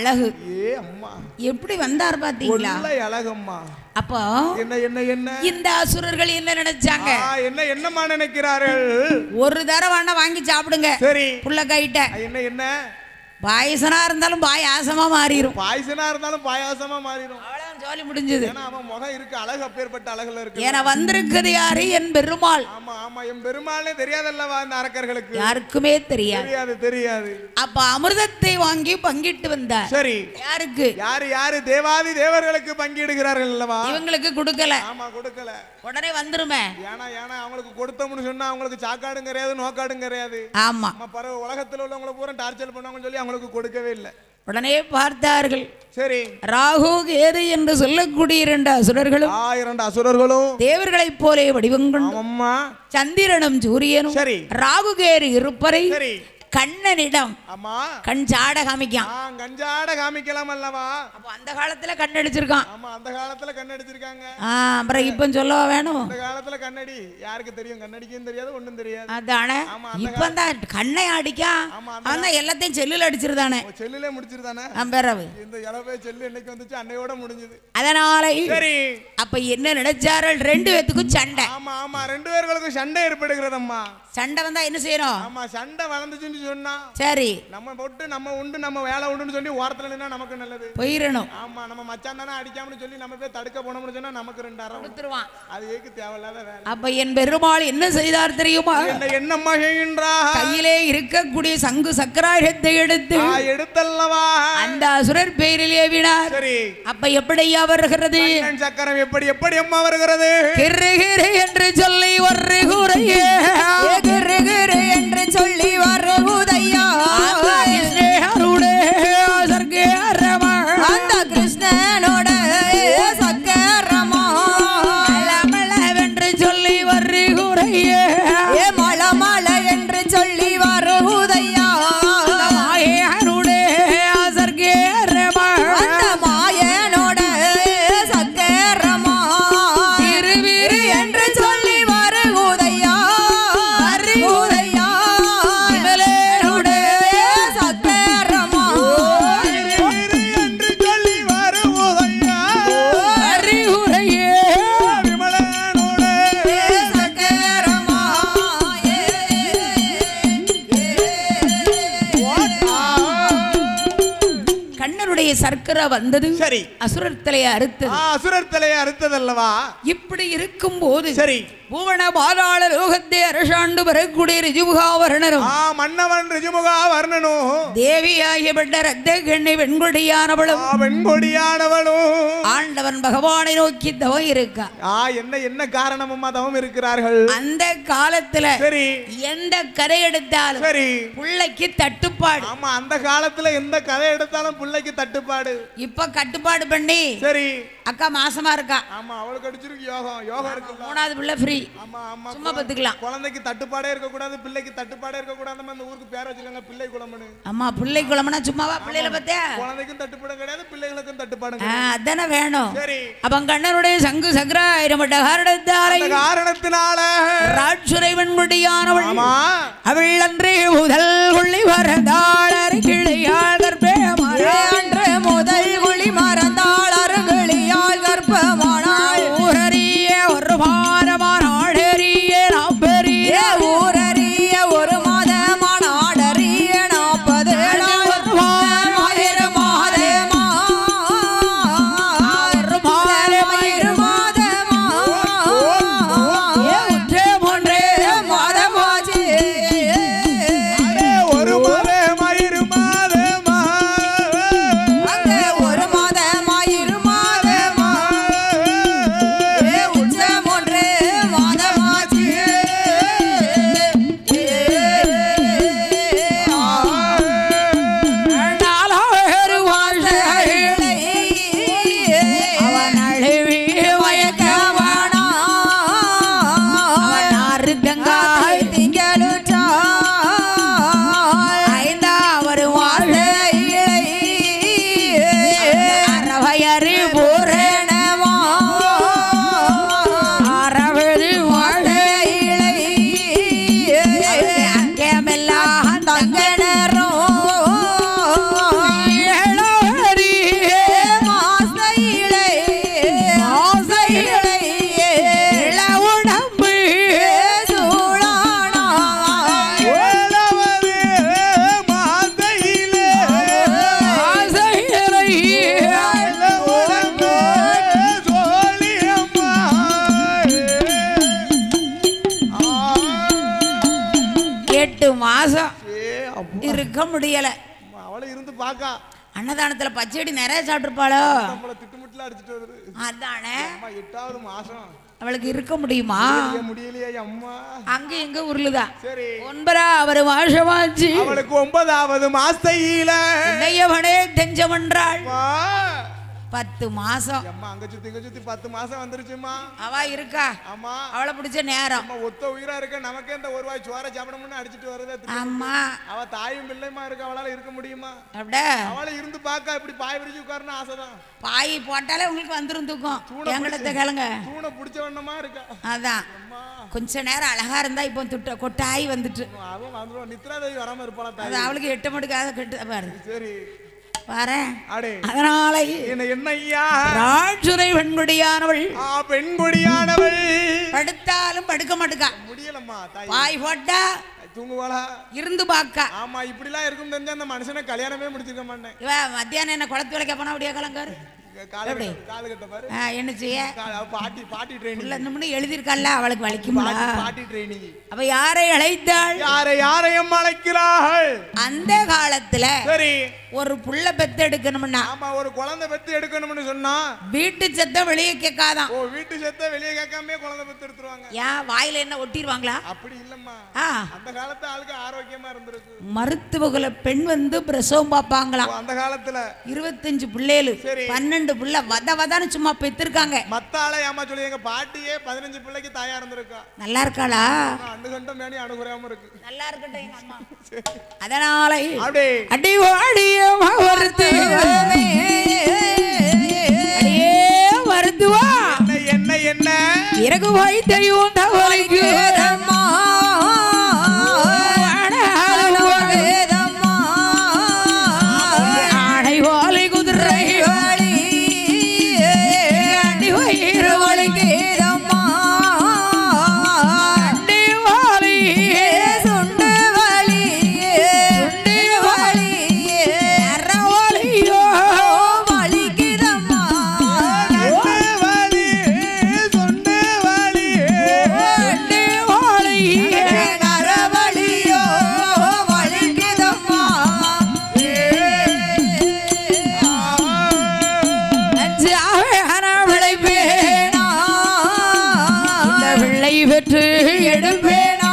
அழகு ஏ அம்மா எப்படி வந்தார் பாத்தீங்களா கொள்ளை அழகம்மா அப்போ என்ன என்ன என்ன இந்த அசுரர்கள் என்ன நினைச்சாங்க ஆ, என்ன என்னம்மா நினைக்கிறார்கள் ஒரு தடவை வேணா வாங்கி சாப்பிடுங்க சரி புள்ள கைட்ட ஆ, என்ன என்ன பாயசனா இருந்தாலும் பாயாசமா மாறிடும் பாயசனா இருந்தாலும் பாயாசமா மாறிடும் அவ்வளவுதான் ஜோலி முடிஞ்சது ஏன்னா அவன் முகம் இருக்கு அழகு அப்பேற்பட்ட அழகுல இருக்கு என வந்திருக்குது யாரு என் பெருமாள் ஆமா ஆமா என் பெருமாளே தெரியாதல்லவா இந்த அரக்கர்களுக்கு யாருக்குமே தெரியாது தெரியாது தெரியாது அப்ப அமிர்தத்தை வாங்கி பங்கிட்டு வந்தார் சரி யாருக்கு யாரு யாரு தேவாதி தேவர்களுக்கு பங்கிடுகிறார்கள் அல்லவா இவங்களுக்கு கொடுக்கல ஆமா கொடுக்கல உடனே வந்துருமே ஏன்னா ஏன்னா அவங்களுக்கு கொடுத்தோம்னு சொன்னா அவங்களுக்கு சாக்காடும் கிடையாது நோக்காடும் கிடையாது ஆமா நம்ம பரவ உலகத்துல உள்ளவங்கள பூரா டார்ச்சர் பண்ணவங்கன்னு சொல்லி அவங்களுக்கு கொடுக்கவே இல்லை உடனே பார்த்தார்கள் சரி ராகு கேது என்று சொல்லக்கூடிய இரண்டு அசுரர்களும் ஆயிரம் அசுரர்களும் தேவர்களைப் போலே வடிவம் கொண்டு அம்மா சந்திரனும் சூரியனும் சரி ராகு கேது இருப்பரை சரி கண்ணனிடம் ஆமா கண் சாட காமிக்கான் ஆ கஞ்சாட காமிக்கலாம் அல்லவா அப்போ அந்த காலத்துல கண்ணடிச்சிருக்கான் ஆமா அந்த காலத்துல கண்ணடிச்சிருக்காங்க ஆ அப்புறம் இப்ப சொல்லவா வேணும் அந்த காலத்துல கண்ணடி யாருக்கு தெரியும் கண்ணடிக்கும் தெரியாது ஒண்ணும் தெரியாது அதானே ஆமா, இப்ப தான் கண்ணை அடிக்கான் ஆமா, அவன் தான் எல்லாத்தையும் செல்லுல அடிச்சிருதானே ஓ, செல்லுலே முடிச்சிருதானே பிறவு இந்த இளவே செல்லு என்னைக்கு வந்துச்சு அன்னையோட முடிஞ்சது அதனால சரி அப்ப என்ன நினைச்சார்கள் ரெண்டு பேத்துக்கும் சண்டை ஆமா ஆமா ரெண்டு பேர்களுக்கும் சண்டை ஏற்படுகிறதம்மா சண்டை வந்தா என்ன செய்யணும் ஆமா சண்டை வளர்ந்துச்சுன்னு சொன்னா சரி நம்ம போட்டு நம்ம உண்டு நம்ம வேலை உண்டுன்னு சொல்லி ஓரத்துல நின்னா நமக்கு நல்லது போயிடணும் ஆமா நம்ம மச்சான் தானே அடிக்காமனு சொல்லி நம்ம போய் தடுக்க போனோம்னு சொன்னா நமக்கு ரெண்டு அறம் கொடுத்துருவான் அது ஏக்கு தேவையில்லாத வேலை அப்ப என் பெருமாள் என்ன செய்தார் தெரியுமா என்ன என்னம்மா செய்கின்றா கையிலே இருக்கக்கூடிய சங்கு சக்கராயுதத்தை எடுத்து ஆ, எடுத்தல்லவா அந்த அசுரர் பெயரில் ஏவினார் சரி அப்ப எப்படியா வருகிறது கண்ணன் சக்கரம் எப்படி எப்படி அம்மா வருகிறது கிரு கிரு என்று சொல்லி வருகுறையே கிரு கிரு என்று சொல்லி வருகுதையா அந்த கிருஷ்ணனோட சக்கரமா என்று சொல்லி வருகுறையே ஏ மல மல என்று சொல்லி வருகுதையா அந்த மாயனோட சக்கரமா திருவிரு என்று சொல்லி வருகுதையா வருகுதையா சக்கரமா என்று சொல்லி வருவதையா அறிவுரையே விமலனோடு சக்கரமா கண்ணனுடைய சர்க்கரை வந்தது சரி அசுரர் தலையை அறுத்தது ஆ, அசுரர் தலையை அறுத்ததல்லவா இப்படி இருக்கும் போது சரி பூவன பாதாள லோகத்தை அரசாண்டு வரக்கூடிய ரிஜுமுகாவரணரும் ஆ மன்னவன் ரிஜுமுகா வர்ணனும் தேவியாகியப்பட்ட ரத்த கண்ணி வெண்கொடியானவளும் ஆ வெண்கொடியானவளும் ஆண்டவன் பகவானை நோக்கி தவம் இருக்கா ஆ என்ன என்ன காரணமும் தவம் இருக்கிறார்கள் அந்த காலத்துல சரி எந்த கதை எடுத்தாலும் சரி பிள்ளைக்கு தட்டுப்பாடு ஆமா அந்த காலத்துல எந்த கதை எடுத்தாலும் பிள்ளைக்கு தட்டுப்பாடு இப்ப கட்டுப்பாடு பண்ணி சரி அக்கா மாசமா இருக்கா ஆமா அவளுக்கு அடிச்சிருக்கு யோகம் யோகம் இருக்குல்ல மூணாவது பிள்ளை ஃப்ரீ ஆமா ஆமா சும்மா பத்துக்கலாம் குழந்தைக்கு தட்டுப்பாடே இருக்க கூடாது பிள்ளைக்கு தட்டுப்பாடே இருக்க கூடாது அந்த ஊருக்கு பேர் வச்சுக்கோங்க பிள்ளை குளம்னு அம்மா பிள்ளை குழம்புனா சும்மாவா பிள்ளைல பார்த்தியா குழந்தைக்கும் தட்டுப்பாடும் கிடையாது பிள்ளைகளுக்கும் தட்டுப்பாடும் ஆ, கிடையாது அதானே வேணும் சரி அப்ப கண்ணனுடைய சங்கு சக்கராயிரமட்ட காரணத்தாலை அந்த காரணத்தினால ராட்சுரை வெண்குடியானவள் ஆமா அவள் அன்றே முதல் கொள்ளி வரதாளர் கிளையாள் கற்பே அன்று முதல் குழி மறந்தாள் அருகிளியால் கர்ப்பமானாள் ஊரறிய ஒரு பாரமானாடறிய நாம் பெரிய ஏ ஊரறிய ஒரு மாதமான ஆடறிய நாற்பது நாள் ஆயிரம் மாதமா ஒரு ஆயிரம் மாதமா ஏ உற்றே போன்றே மாதமாச்சு அரே, ஒரு மாதமாய் மாசம் ஏ அப்பா இருக்க முடியல அவளை இருந்து பாக்கா அன்னதானத்துல பச்சடி நிறைய சாப்பிட்டுருப்பாளோ நம்மள திட்டுமுட்டுல அடிச்சிட்டு வருது அதானே அம்மா எட்டாவது மாசம் அவளுக்கு இருக்க முடியுமா முடியலையே, முடியலையே அம்மா அங்க எங்க உருளுதா சரி ஒன்பதாவது மாசமாச்சு அவளுக்கு ஒன்பதாவது மாசையில இளையவனே தெஞ்சவன்றாள் வா. பத்து மாசம் அம்மா அங்க சுத்தி இங்க சுத்தி பத்து மாசம் வந்துருச்சுமா அவ இருக்கா ஆமா அவளை பிடிச்ச நேரம் அம்மா ஒத்த உயிரா இருக்க நமக்கே இந்த ஒரு வாய் சோற சாப்பிடணும்னு அடிச்சிட்டு வருதே திட்டு. ஆமா அவ தாயும் பிள்ளைமா இருக்க அவளால இருக்க முடியுமா அப்படியே அவளை இருந்து பார்க்க இப்படி பாய் விரிச்சு உட்காருன்னு ஆசைதான் பாய் போட்டாலே உங்களுக்கு வந்துரும் தூக்கம் எங்கிட்ட கேளுங்க தூணை பிடிச்ச வண்ணமா இருக்கா அதான் அம்மா கொஞ்ச நேரம் அழகா இருந்தா இப்போ துட்ட கொட்டாய் வந்துட்டு அவன் வந்துருவான் நித்ராதேவி வராம இருப்பாளா அது தாய் அவளுக்கு எட்டு மணிக்காக கெட்டு பாரு சரி பாரு அடே அதனால என்ன என்ன ஐயா ராட்சுரை பெண்குடியானவள் ஆ பெண்குடியானவள் படுத்தாலும் படுக்க மாட்டுக்கா முடியலம்மா தாய் பாய் போட்டா தூங்குவாளா இருந்து பாக்கா ஆமா இப்படிலாம் இருக்கும் தெரிஞ்சா அந்த மனுஷனை கல்யாணமே முடிச்சிருக்க மாட்டேன் இவ மத்தியானம் என்ன குளத்து விளக்க போனா அப்படியே கலங்காரு காலு எப்படி? கட்ட- காலு கட்ட பாரு ஆ, என்ன செய்ய காலு- அவ பாட்டி பாட்டி ட்ரைனிங் உள்ள இன்னும் எழுதியிருக்கால அவளுக்கு வலிக்கும்ல பாட்டி பாட்டி ட்ரைனிங் அவ யாரை அழைத்தாள் யாரை யாரையும் அழைக்கிறார்கள் அந்த காலத்துல சரி ஒரு புள்ள பெத்து எடுக்கணும்னா ஆமா ஒரு குழந்தை பெத்து எடுக்கணும்னு சொன்னா வீட்டு சத்தம் வெளியே கேட்காதான் ஓ வீட்டு செத்த வெளியே கேட்காம குழந்தை பெத்து எடுத்துருவாங்க ஏன் வாயில என்ன ஒட்டிடுவாங்களா அப்படி இல்லம்மா ஆ அந்த காலத்து ஆளுக்கு ஆரோக்கியமா இருந்திருக்கு மருத்துவகுல பெண் வந்து பிரசவம் ஓ, பார்ப்பாங்களாம் அந்த காலத்துல இருபத்தஞ்சு பிள்ளைகளு சரி. பன்னெண்டு பிள்ளை வத வதான்னு சும்மா பெத்திருக்காங்க மத்த ஆளை ஏமா சொல்லி எங்க பாட்டியே பதினஞ்சு பிள்ளைக்கு தாயா இருந்திருக்கா நல்லா இருக்காளா ஆனா அண்டு கண்டம் மேனி அணுகுறாம இருக்கு நல்லா இருக்கட்டும் எங்க அம்மா அதனால அப்படியே அடி வாடிய மறுத்து அடியே மருத்துவா என்ன என்ன என்ன இறகு வாய் தெரியும் தவளைக்கு ஆடை வாழை குதிரை அடி வயிறு வலிக்கு அடி வாழை சுண்டு அறவாளியோ சொண்டு வலி சொண்டு வலி அடி வாழை அஞ்சாவன விளைப்பே இந்த பிள்ளை பெற்று எடுப்பேனா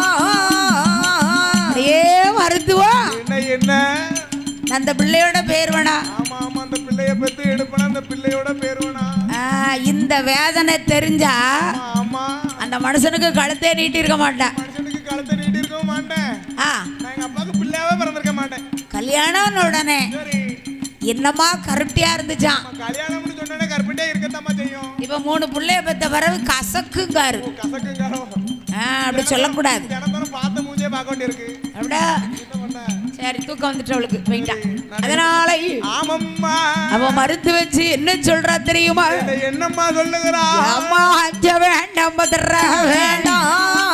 ஏ மருத்துவா என்ன என்ன அந்த பிள்ளையோட பேர் வேணா ஆமா ஆமா அந்த பிள்ளைய பெத்து எடுப்பனா அந்த பிள்ளையோட பேர் வேணா ஆ, இந்த வேதனை தெரிஞ்சா ஆமா ஆமா அந்த மனுஷனுக்கு கழுத்தே நீட்டி இருக்க மாட்டான் மனுஷனுக்கு கழுத்தை நீட்டி இருக்கவும் மாட்டேன் ஆ நான் எங்க அப்பாவுக்கு பிள்ளையாவே பிறந்திருக்க மாட்டேன் கல்யாணம் உடனே சரி என்னமா கருப்டியா இருந்துச்சான் நம்ம கல்யாணம்னு சொன்னோன்னே கற்பிட்டே இருக்கத்தாம்மா செய்யும் இப்ப மூணு பிள்ளைய பெத்த பிறகு கசக்குங்காரு ஓ, கசக்குங்காரோ ஆ, அப்படி சொல்லக்கூடாது தினம் தினம் பார்த்த மூஞ்சே பார்க்க வேண்டியிருக்கு அப்படியா என்ன பண்ண சரி தூக்கம் வந்துட்டு அவளுக்கு போயிட்டான் அதனால ஆமம்மா அவ மறுத்து வச்சு என்ன சொல்றா தெரியுமா இதை என்னம்மா சொல்லுகிறா அம்மா அஞ்ச வேண்டாம் பதற வேண்டாம்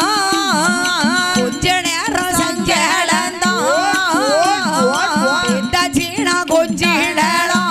கொஞ்ச நேரம் சஞ்சலந்தான் இந்த சீனா கொஞ்சிடலாம்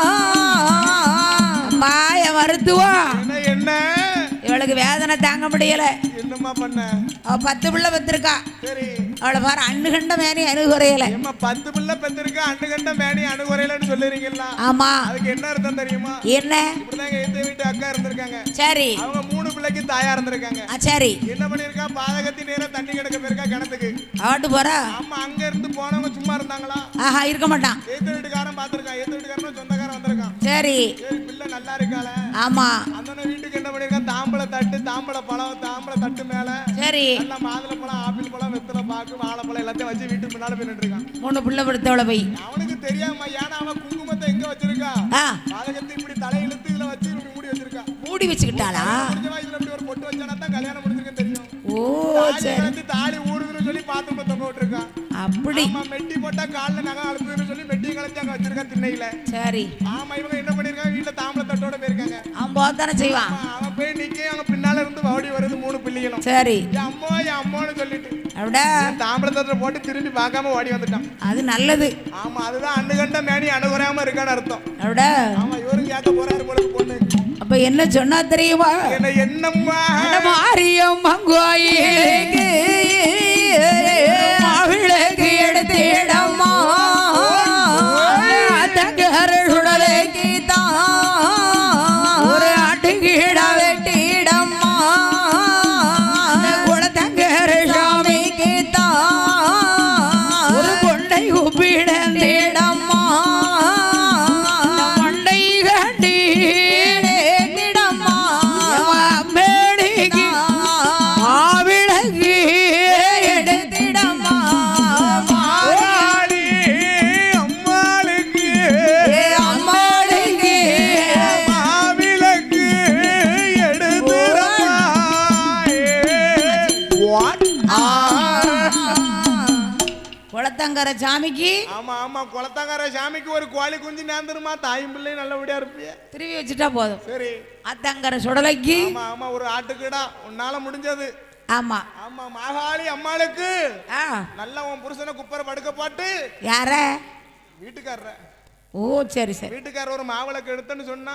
மாய மருத்துவா என்ன என்ன இவளுக்கு வேதனை தாங்க முடியல என்னம்மா பண்ண அவ பத்து பிள்ளை பத்திருக்கா சரி அவளை பாரு அண்ணு கண்ட மேனி அணுகுறையல ஏம்மா பத்து பிள்ளை பெத்திருக்க அண்டு கண்ட மேனி அணுகுறையிலன்னு சொல்லுறீங்களா ஆமா அதுக்கு என்ன அர்த்தம் தெரியுமா என்ன இப்படிதான் எங்க எந்த வீட்டு அக்கா இருந்திருக்காங்க சரி அவங்க மூணு பிள்ளைக்கு தாயா இருந்திருக்காங்க ஆ சரி என்ன பண்ணிருக்கா பாதகத்தி நேரம் தண்ணி கிடக்க போயிருக்கா கிணத்துக்கு ஆட்டு போறா ஆமா அங்க இருந்து போனவங்க சும்மா இருந்தாங்களா ஆஹா இருக்க மாட்டான் ஏத்து வீட்டுக்காரன் பாத்திருக்கான் ஏத்து வீட்டுக்காரன் சொந்தக்காரன் வந்திருக்கான் சரி சரி பிள்ளை நல்லா இருக்காள ஆமா அந்த வீட்டுக்கு என்ன பண்ணிருக்கான் தாம்பழ தட்டு தாம்பழ பழம் தாம்பழ தட்டு மேல சரி நல்லா மாதுளை பழம் ஆப்பிள் பழம் வெத்தலை பாக்கு வாழைப்பழம் எல்லாத்தையும் வச்சு வீட்டுக்கு பின்னால போயிட்டு இருக்கான் மூணு பிள்ளை படுத்தவளை போய் அவனுக்கு தெரியாம ஏன்னா அவன் குங்குமத்தை எங்க வச்சிருக்கா ஆ பாதகத்தை இப்படி தலை இழுத்து இதுல வச்சு இப்படி மூடி வச்சிருக்கா மூடி வச்சுக்கிட்டாளா முடிஞ்சவா இதுல இப்படி ஒரு பொட்டு வச்சானா தான் கல்யாணம் முடிஞ்சிருக்குன்னு தெரியும் ஓ தாலி சரி கலந்து தாலி ஊடுதுன்னு சொல்லி பாத்ரூம்ல தொங்க விட்டுருக்கான் அப்படி ஆமா மெட்டி போட்டா கால்ல நகை அழுத்துதுன்னு சொல்லி மெட்டி கலத்தி அங்க வச்சிருக்கா திண்ணையில சரி ஆமா இவங்க என்ன பண்ணிருக்காங்க வீட்டுல தாம்பளை தட்டோட போயிருக்காங்க அவன் போத்தானே செய்வான் ஆமா, அவன் போய் நிக்க அங்க பின்னால இருந்து ஓடி வருது மூணு பிள்ளைகளும் சரி என் அம்மா என் அம்மான்னு சொல்லிட்டு அப்படியா என் தாம்பளை தட்டை போட்டு திரும்பி பார்க்காம ஓடி வந்துட்டான் அது நல்லது ஆமா அதுதான் அண்ணுகண்ட மேனி அணுகுறாம இருக்கான்னு அர்த்தம் அப்படியா ஆமா இவரும் கேட்க போறாரு போல பொண்ணு அப்ப என்ன சொன்னா தெரியுமா என்ன என்னம்மா மாரியம் கோயிலுக்கு மாவிளக்கு எடுத்திடம்மா தங்கர சுடலைக்கு ஒரு ஆட்டுக்கீடா வெட்டிடம்மா குளத்தங்கர சாமிக்கு ஒரு கொண்டை உப்பிடந்தேடம்மா மண்டை கட்டி மேடைக்கு மாவிளக்கு எடுத்திடம்மா ஆடி அம்மாளுக்கு அம்மாளுக்கு மாவிளக்கு எடுத்துறமா வாட் குளத்தங்கர சாமிக்கு ஆமா ஆமா குளத்தங்கார சாமிக்கு ஒரு கோழி குஞ்சு நேர்ந்துருமா தாயும் பிள்ளை நல்லபடியா இருப்பிய திரும்பி வச்சுட்டா போதும் சரி அத்தங்கர சுடலைக்கு ஆமா ஆமா ஒரு ஆட்டுக்குடா உன்னால முடிஞ்சது ஆமா ஆமா மாகாளி அம்மாளுக்கு ஆ நல்லா உன் புருஷனை குப்பரை படுக்க போட்டு யார வீட்டுக்காரர ஓ சரி சரி வீட்டுக்காரர் ஒரு மாவிளக்கு எடுத்தேன்னு சொன்னா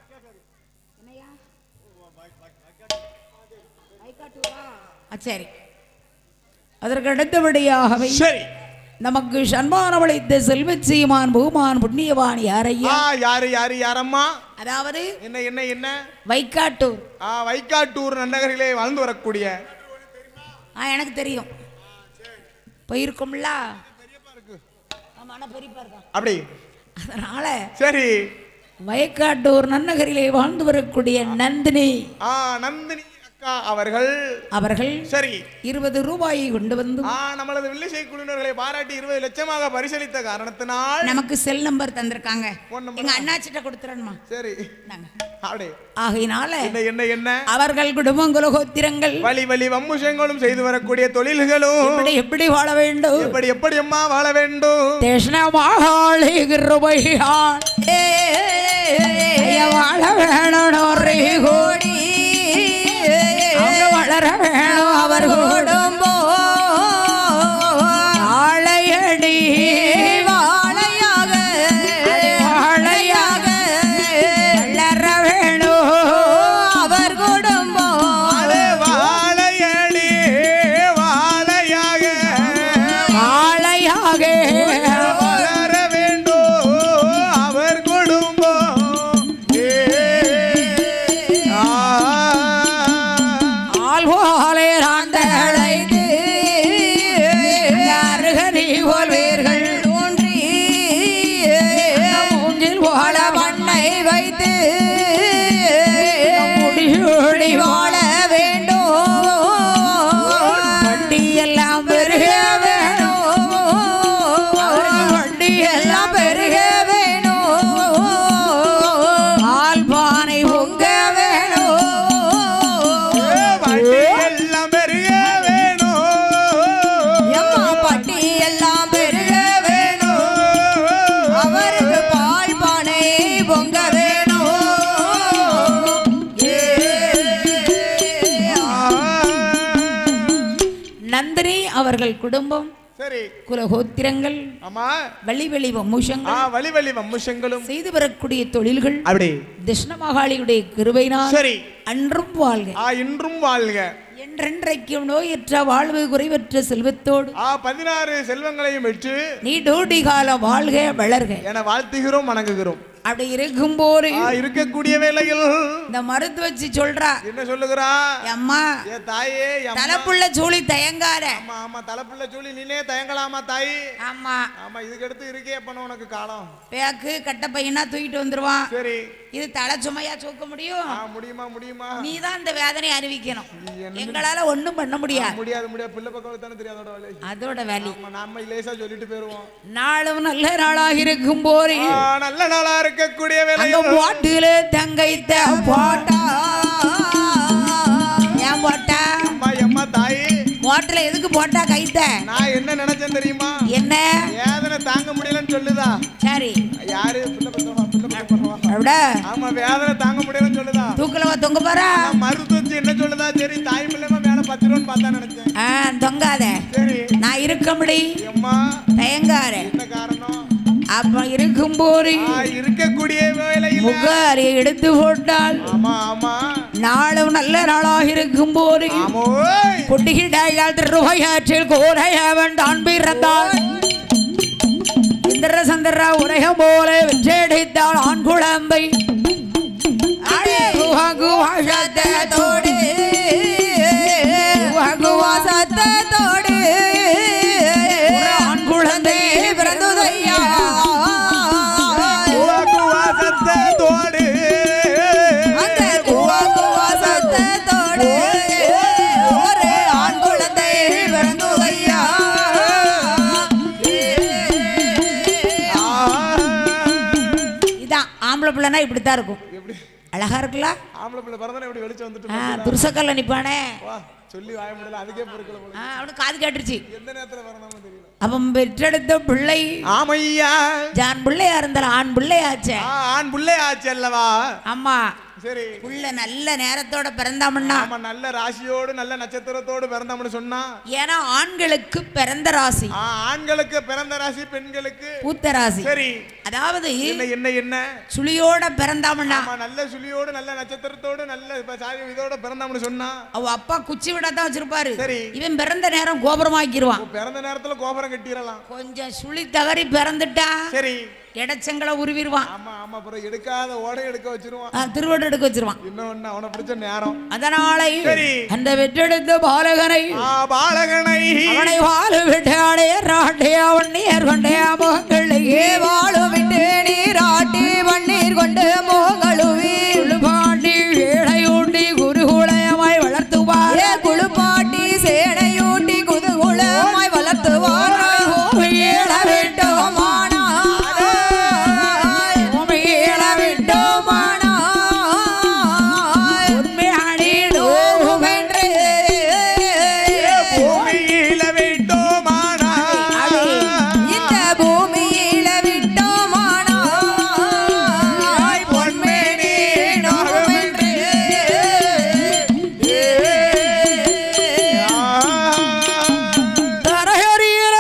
ஆ, சரி அதற்கு அடுத்தபடியாகவே சரி நமக்கு சன்மானம் அளித்த செல்வச்சீமான் பூமான் புண்ணியவான் யாரையா ஆ யாரு யாரு யாரம்மா அதாவது என்ன என்ன என்ன வைக்காட்டூர் ஆ வைக்காட்டூர் நன்னகரிலே வாழ்ந்து வரக்கூடிய ஆ எனக்கு தெரியும் போயிருக்கும்ல ஆமா ஆனா பெரியப்பா இருக்கான் அப்படி அதனால சரி வயக்காட்டூர் நன்னகரிலே வாழ்ந்து வரக்கூடிய நந்தினி ஆ நந்தினி அக்கா அவர்கள் அவர்கள் சரி இருபது ரூபாயை கொண்டு வந்து ஆ நம்மளது வில்லிசை குழுவினர்களை பாராட்டி இருபது லட்சமாக பரிசளித்த காரணத்தினால் நமக்கு செல் நம்பர் தந்திருக்காங்க Phone number எங்க அண்ணாச்சிட்ட கொடுத்துறணுமா சரி நாங்க அப்படி ஆகையினால என்ன என்ன என்ன அவர்கள் குடும்பம் குலகோத்திரங்கள் வழி வழி வம்முஷங்களும் செய்து வரக்கூடிய தொழில்களும் எப்படி எப்படி வாழ வேண்டும் எப்படி எப்படி அம்மா வாழ வேண்டும் தேஷ்ணமாகாளி கிருபையாள் ஐயா, வாழ வேணும் ஒரு கோடி அவங்க வளர வேணும் அவர் குடும்பம் வாழையடி வாழையாக வாழையாக வளர வேணும் அவர் குடும்பம் அடே வாழையடி வாழையாக வாழையாக வளர வேண்டும் அவர் குடும்பம் ஏ, ஆ. ஆள்வாலே ராண்டழைத்து அருகரி போல்வீர்கள் தோன்றி மூங்கில் போல பண்ணை வைத்து முடிசூடி வாழ வேண்டும் வண்டி எல்லாம் பெருக வேணும் அவருக்கு வண்டி எல்லாம் பெருக வேணும் பால் பானை பொங்க வேணும் வண்டி எல்லாம் பெருக வேணும் எம்மா பட்டி எல்லாம் பெருக வேணும் அவருக்கு பால் பானை பொங்க வேணும் நந்தினி அவர்கள் குடும்பம் சரி குலகோத்திரங்கள் ஆமா வழி வெளி ஆ வம்முஷங்கள் வழி வழி வம்முஷங்களும் செய்து வரக்கூடிய தொழில்கள் அப்படி கிருஷ்ணமகாளியுடைய கிருபையினால் சரி அன்றும் வாழ்க ஆ இன்றும் வாழ்க என்றென்றைக்கும் நோயற்ற வாழ்வு குறைவற்ற செல்வத்தோடு ஆ பதினாறு செல்வங்களையும் பெற்று நீ டூட்டி கால வாழ்க வளர்க என வாழ்த்துகிறோம் வணங்குகிறோம் அப்படி இருக்கும்போது ஆ இருக்கக்கூடிய வேளையில் இந்த மருத்து வச்சு சொல்றா என்ன சொல்லுகிறா அம்மா ஏ தாயே என் அம்மா. தலைப்புள்ள சூழி தயங்காத ஆமா ஆமா தலைப்புள்ள சொல்லி நீனே தயங்கலாமா தாய் ஆமா ஆமா இதுக்கு அடுத்து இருக்கே பண்ண உனக்கு காலம் பேக்கு கட்ட பையனா தூக்கிட்டு வந்துருவான் சரி இது தலை சுமையா தூக்க முடியும் ஆ முடியுமா முடியுமா நீ தான் இந்த வேதனை அறிவிக்கணும் என்ன- எங்களால ஒண்ணும் பண்ண முடியாது முடியாது முடியாது பிள்ளை பக்கம் தானே தெரியும் அதோட வேலை அதோட வேலி ஆமா நாம லேசா சொல்லிட்டு போயிருவோம் நாளும் நல்ல நாளாக இருக்கும் போது ஆ, நல்ல நாளா இருக்கக்கூடிய அந்த வேலையில் பாட்டுல தங்கைத்த பாட்டா ஏன் போட்டா அம்மா அம்மா தாய் ஓட்டல எதுக்கு போட்டா கைத்த நான் என்ன நினைச்சேன் தெரியுமா என்ன வேதனை தாங்க முடியலன்னு சொல்லுதா சரி யாரு பிள்ளை பத்தவா பிள்ளை பத்தவா அப்படியா ஆமா வேதனை தாங்க முடியலன்னு சொல்லுதா தூக்கலவா தொங்க போறா நான் மருத்துவச்சி என்ன சொல்லுதா சரி தாய் பிள்ளைமா மேல பத்திரம்னு பார்த்தா நினைச்சேன் ஆ தொங்காத சரி நான் இருக்க முடி அம்மா தயங்கார என்ன காரணம் அப்ப இருக்கும் போது ஆ, இருக்கக்கூடிய வேலையில முகாரி எடுத்து போட்டால் ஆமா ஆமா நாளும் நல்ல நாளாக இருக்கும் போது ஆமோய் குட்டிகிடாயால் திருவையாற்றில் கோரையவன் தான் பிறந்தாள் இந்திர சந்திர உலகம் போல வெற்றடித்தாள் ஆண் குழந்தை குஹா குஹா சத்தத்தோடு, குஹா குஹா சத்தத்தோடு ஒரு ஆண் குழந்தை பிறந்ததையா குவா குவா சத்தத்தோடு அந்த குவா குவா சத்தத்தோடு ஒரு ஆண் குழந்தை பிறந்ததையா ஆ, இதான் ஆம்பளை பிள்ளைனா இப்படித்தான் இருக்கும் எப்படி அழகா இருக்குல்ல ஆம்பளை பிள்ளை பிறந்தானே இப்படி வெளிச்சம் வந்துட்டு ஆ, துருசக்கல்ல நிப்பானே வா சொல்லி வாய முடியல அதுக்கே பொறுக்கல போல ஆ, அவனுக்கு காது கேட்டுருச்சு எந்த நேரத்துல பிறந்தாம தெரியல அவன் பெற்றெடுத்த பிள்ளை ஆமையா ஜான் பிள்ளையா இருந்தாலும் ஆண் பிள்ளையாச்சே ஆ, ஆண் பிள்ளை ஆச்சு அல்லவா ஆமா சரி புள்ள நல்ல நேரத்தோட பிறந்தாமன்னா ஆமா நல்ல ராசியோடு நல்ல நட்சத்திரத்தோடு பிறந்தோம்னு சொன்னா ஏன்னா ஆண்களுக்கு பிறந்த ராசி ஆ, ஆண்களுக்கு பிறந்த ராசி பெண்களுக்கு பூத்த ராசி சரி அதாவது என்ன என்ன என்ன சுழியோட பிறந்தாமன்னா ஆமா நல்ல சுழியோடு நல்ல நட்சத்திரத்தோடு நல்ல இப்ப சாதி இதோட பிறந்தோம்னு சொன்னா அவ அப்பா குச்சி விடத்தான் வச்சிருப்பாரு சரி. இவன் பிறந்த நேரம் கோபுரமாக்கிடுவான் இப்போ பிறந்த நேரத்துல கோபுரம் கட்டிடலாம் கொஞ்சம் சுழி தவறி பிறந்துட்டா சரி இடச்சங்களை உருவிடுவான் ஆமா ஆமா அப்புறம் எடுக்காத ஓடை எடுக்க வச்சிருவான் ஆ, திருவடி எடுக்க வச்சிருவான் இன்னொன்னு அவனை பிடிச்ச நேரம் அதனாலே சரி. அந்த வெற்றெடுத்த பாலகனை ஆ பாலகனை அவனை வாழ விட்டாடே ராட்டே அவன் நேர் கொண்டே முகங்களையே வாழும் விட்டு நீராட்டி வண்ணீர் கொண்டு மோகழுவி பாண்டி வேளையூண்டி குருகுலயமாய் வளர்த்துவார் ஏ குளுப்பாட்டி சேனையூட்டி குதுகுலமாய் வளர்த்துவார் ஏழ வேண்டுமானா ஏழ வேண்டுமானா உண்மையாடி நோகுமென்று பூமியில விட்டோமானா இந்த பூமியில விட்டோமானாய் பொன்மேனி நோகுமென்று தரையறியில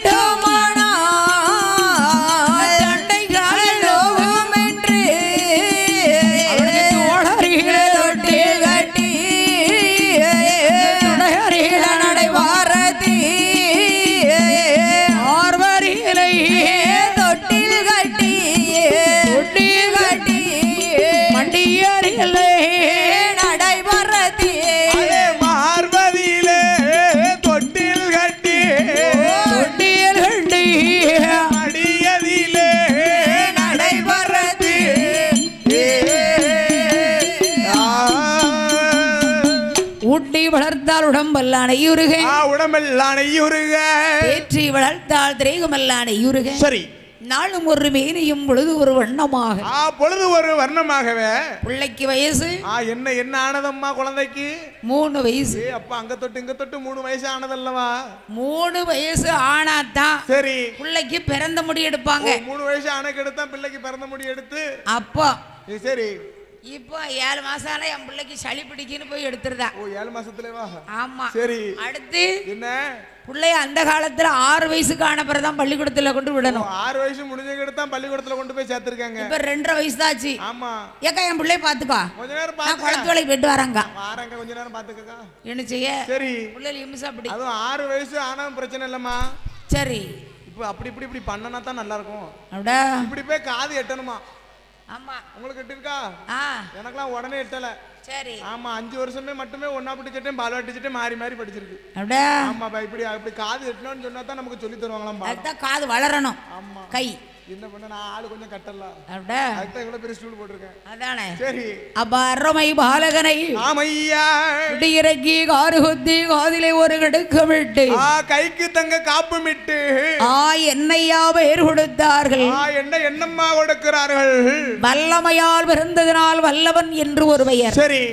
விட்டோமானாய் தண்டை காலில் நோகுமென்று தோழறியில தொட்டி கட்டி துணையறியில நடை பாரதி ஆர்வரியிலை தொட்டில் கட்டி தொட்டில் கட்டி மண்டியறியிலே நடை பாரதி அலே பார்வதியிலே தொட்டில் கட்டி தொட்டியல் கண்டி அடியதிலே நடை பாரதி ஊட்டி வளர்த்தால் உடம்பெல்லாம் நெய்யுருக ஆ உடம்பெல்லாம் நெய்யுருக ஏற்றி வளர்த்தால் திரேகமெல்லாம் நெய்யுருக சரி நாளும் ஒரு மேனியும் பொழுது ஒரு வண்ணமாக ஆ பொழுது ஒரு வர்ணமாகவே பிள்ளைக்கு வயசு ஆ என்ன என்ன ஆனதம்மா குழந்தைக்கு மூணு வயசு ஏ அப்பா அங்க தொட்டு இங்க தொட்டு மூணு வயசு ஆனதல்லவா மூணு வயசு ஆனாதான் சரி பிள்ளைக்கு பிறந்த முடி எடுப்பாங்க ஓ, மூணு வயசு ஆனக்கு எடுத்தா பிள்ளைக்கு பிறந்த முடி எடுத்து அப்போ ஏ, சரி இப்போ ஏழு மாசம் ஆனா என் பிள்ளைக்கு சளி பிடிக்குன்னு போய் எடுத்துருதா ஓ ஏழு மாசத்துலவா ஆமா சரி அடுத்து என்ன பிள்ளைய அந்த காலத்துல ஆறு வயசுக்கு ஆன பிறகுதான் பள்ளிக்கூடத்துல கொண்டு ஓ, விடணும் ஆறு வயசு முடிஞ்ச எடுத்தா பள்ளிக்கூடத்துல கொண்டு போய் சேர்த்திருக்காங்க இப்ப ரெண்டரை வயசு தாச்சு ஆமா ஏக்கா என் பிள்ளைய பாத்துக்கோ கொஞ்ச நேரம் நான் குளத்து பாத்துக்க வேலைக்கு போயிட்டு வரேங்க வாரங்க கொஞ்ச நேரம் பாத்துக்கக்கா என்ன செய்ய சரி பிள்ளைகள் இம்சா அப்படி அதுவும் ஆறு வயசு ஆனாலும் பிரச்சனை இல்லம்மா சரி இப்போ அப்படி இப்படி இப்படி பண்ணனா தான் நல்லா இருக்கும் அப்படியா இப்படி போய் காது எட்டணுமா ஆமா உங்களுக்கு எட்டிருக்கா ஆ எனக்கெல்லாம் உடனே எட்டல சரி ஆமா அஞ்சு வருஷமே மட்டுமே ஒன்னா பிடிச்சிட்டேன் பால் அடிச்சுட்டு மாறி மாறி படிச்சிருக்கு அப்படியா ஆமாப்பா இப்படி அப்படி காது எட்டணும்னு சொன்னா தான் நமக்கு சொல்லி தருவாங்களாம் பாடம். அதுதான் காது வளரணும் ஆமா கை என்ன பண்ண நான் ஆளு கொஞ்சம் கட்டல அப்படியா அதுதான் இவ்வளவு பெரிய ஸ்டூல் போட்டிருக்கேன் அதானே சரி அப்ப அறமை பாலகனை ஆமையா இறக்கி காரு குத்தி காதிலே ஒரு கடுக்கமிட்டு ஆ கைக்கு தங்க காப்பு மிட்டு ஆ என்னையா பெயர் கொடுத்தார்கள் ஆ என்ன என்னம்மா கொடுக்கிறார்கள் வல்லமையால் பிறந்ததினால் வல்லவன் என்று ஒரு பெயர் சரி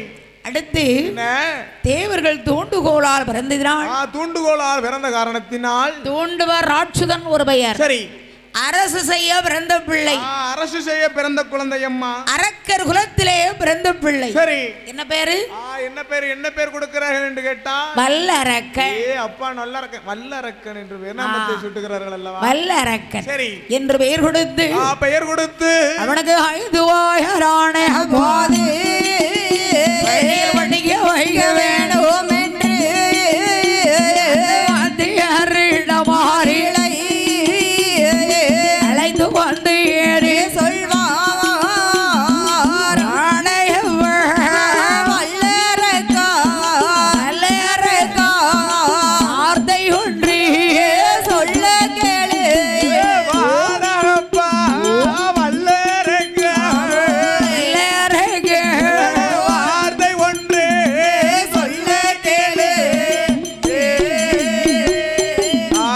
அடுத்து என்ன தேவர்கள் தூண்டுகோலால் பிறந்ததினால் ஆ, தூண்டுகோலால் பிறந்த காரணத்தினால் தூண்டுவர் ராட்சுதன் ஒரு பெயர் சரி அரசு செய்ய பிறந்த பிள்ளை ஆ, அரசு செய்ய பிறந்த குழந்தை அம்மா அரக்கர் குலத்திலே பிறந்த பிள்ளை சரி என்ன பேரு ஆ, என்ன பேர் என்ன பேர் கொடுக்கிறார்கள் என்று கேட்டா வல்லரக்கன் ஏ அப்பா நல்லரக்கன் வல்லரக்கன் என்று பேர் நாமத்தை சுட்டுகிறார்கள் அல்லவா வல்லரக்கன் சரி என்று பெயர் கொடுத்து ஆ, பெயர் கொடுத்து அவனுக்கு ஐதுவாயரான போது வணிக வைக வேணும் வேணும் என்று வாத்தியாரிடமாறி இளை அழைத்து வந்து ஏறி சொல்வார் ஆணையவர் வல்லரக்கா வல்லரக்கா வார்த்தை ஒன்றி சொல்ல கேளு வாரப்பா, வல்லரக்கன். வல்லரக்க வார்த்தை ஒன்று சொல்ல கேளு ஆ,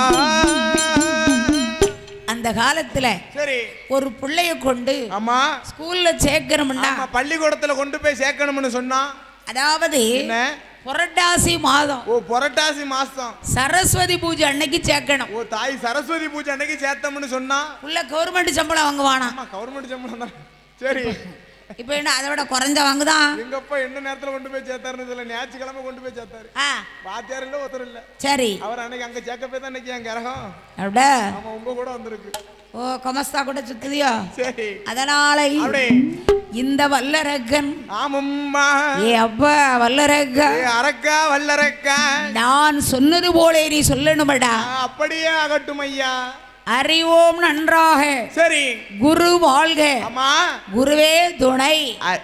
அந்த காலத்துல சரி ஒரு பிள்ளைய கொண்டு ஆமா ஸ்கூல்ல சேர்க்கணும்னா ஆமா பள்ளிக்கூடத்துல கொண்டு போய் சேர்க்கணும்னு சொன்னா அதாவது என்ன புரட்டாசி மாதம் ஓ புரட்டாசி மாசம் சரஸ்வதி பூஜை அன்னைக்கு சேர்க்கணும் ஓ தாய் சரஸ்வதி பூஜை அன்னைக்கு சேர்த்தோம்னு சொன்னா உள்ள கவர்மெண்ட் சம்பளம் வாங்குவானா ஆமா கவர்மெண்ட் சம்பளம் தான் சரி இப்ப என்ன அதை விட குறைஞ்ச வாங்குதான் எங்கப்பா என்ன நேரத்துல கொண்டு போய் சேர்த்தாருன்னு இதுல ஞாயிற்றுக்கிழமை கொண்டு போய் சேர்த்தாரு ஆ வாத்தியார் இல்ல ஒருத்தர் இல்ல சரி அவர் அன்னைக்கு அங்க சேர்க்க போய் தான் அன்னைக்கு அங்க இறகம் அப்படியா ஆமா உங்க கூட வந்திருக்கு ஓ கொமஸ்தா கூட சுத்துதியோ சரி அதனால அப்படியே இந்த வல்லரக்கன் ஆமம்மா ஏ அப்பா வல்லரக்கன் ஏ அரக்கா வல்லரக்கா நான் சொன்னது போலே நீ சொல்லணுமடா ஆ, அப்படியே ஆகட்டும் ஐயா அறிவோம் நன்றாக சரி குரு வாழ்க ஆமா குருவே துணை அ-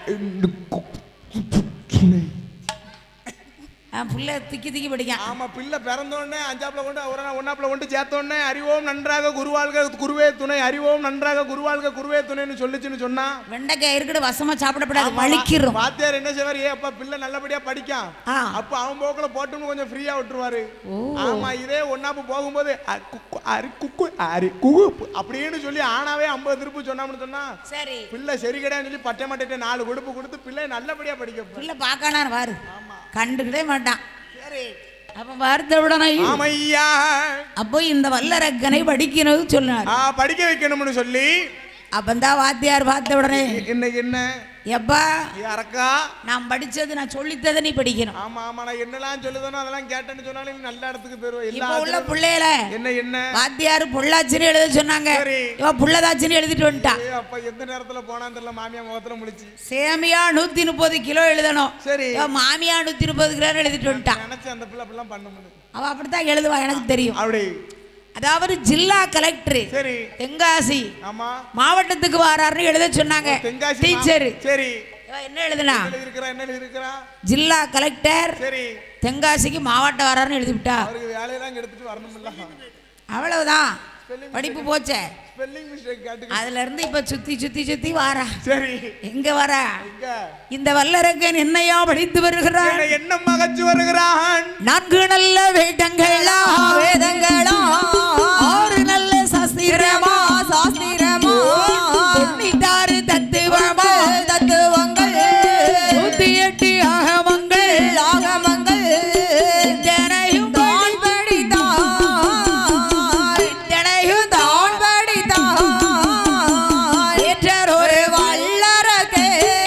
ஆ, புள்ள திக்கி திக்கி படிக்கான் ஆமா பிள்ளை பிறந்த உடனே அஞ்சாப்புல கொண்டு ஒரு ஒன்னாப்புல கொண்டு சேர்த்த உடனே அறிவோம் நன்றாக குருவாழ்க குருவே துணை அறிவோம் நன்றாக குருவாழ்க குருவே துணைன்னு சொல்லுச்சுன்னு சொன்னா வெண்டைக்காய் இருக்கட்டு வசமா சாப்பிடப்படாது ஆமா, வலிக்கிறோம் வாத்தியார் என்ன செய்வார் ஏ அப்பா பிள்ளை நல்லபடியா படிக்கான் ஆ. அப்ப அவன் போக்குல போட்டுன்னு கொஞ்சம் ஃப்ரீயா விட்டுருவாரு ஆமா இதே ஒன்னாப்பு போகும்போது அ, குக்கு, அரி குக்கு அரி குகு அப்படின்னு சொல்லி ஆனாவே ஐம்பது திருப்பு சொன்னாம்னு சொன்னா சரி பிள்ளை சரி கிடையாதுன்னு சொல்லி பட்டை மாட்டே நாலு கொடுப்பு கொடுத்து பிள்ளை நல்லபடியா படிக்க வைப்பாரு. பிள்ளை பார்க்கானார் வாரு கண்டுக்கிட்டே மாட்டான் சரி அப்ப வார்த்தை உடனே ஆமையா அப்போ இந்த வல்லரக்கனை படிக்கணும் சொன்னார் ஆ படிக்க வைக்கணும்னு சொல்லி அப்பந்தான் வாத்தியார் பார்த்த உடனே என்ன என்ன எப்பா ஏ அரக்கா நான் படிச்சது நான் சொல்லித்ததை நீ படிக்கணும் ஆமா ஆமா நான் என்னெல்லாம் சொல்லுதனோ அதெல்லாம் கேட்டேன்னு சொன்னாலும் நீ நல்ல இடத்துக்கு போயிருவோம் எல்லா இப்ப உள்ள ஆசிரியரும் பிள்ளையில என்ன என்ன வாத்தியார் புள்ளாச்சின்னு எழுத சொன்னாங்க சரி. இவ புள்ளதாச்சின்னு எழுதிட்டு வந்துட்டா ஏ அப்ப எந்த நேரத்துல போனான்னு தெரியல மாமியா முகத்துல முழிச்சு சேமியா நூத்தி முப்பது கிலோ எழுதணும் சரி இவ மாமியா நூத்தி முப்பது கிலோ எழுதிட்டு வந்துட்டா நினைச்சு அந்த பிள்ளை அப்படிலாம் பண்ணும் அவ அப்படித்தான் எழுதுவா எனக்கு தெரியும் அப்படி அதாவது ஜில்லா கலெக்டர் சரி தென்காசி ஆமா மாவட்டத்துக்கு வாராருன்னு எழுத சொன்னாங்க தென்காசி மா- டீச்சர் சரி என்ன எழுதுனா என்ன இருக்கிறா என்ன இருக்கிறா ஜில்லா கலெக்டர் சரி தென்காசிக்கு மாவட்டம் வராருன்னு எழுதிவிட்டா அவருக்கு வேலையெல்லாம் எடுத்துட்டு வரணும்ல அவ்வளவுதான் படிப்பு போச்சே ஸ்பெல்லிங் மிஸ்டேக் கேட்டு அதுல இருந்து இப்ப சுத்தி சுத்தி சுத்தி வாரா சரி எங்க வரா இங்க இந்த வல்லரக்கன் என்னையா படித்து வருகிறான் என்ன என்ன மகச்சு வருகிறான் நான்கு நல்ல வேதங்களா வேதங்களா ஆறு நல்ல சாஸ்திரமா சாஸ்திரமா தொண்ணூத்தாறு தத்துவமா தத்துவங்கள் நூத்தி எட்டு ஆகமங்கள் ஆகமங்கள் இத்தனையும் தான் படித்தான் இத்தனையும் தான் படித்தான் ஏற்றார் ஒரு ஒரு வல்லரகே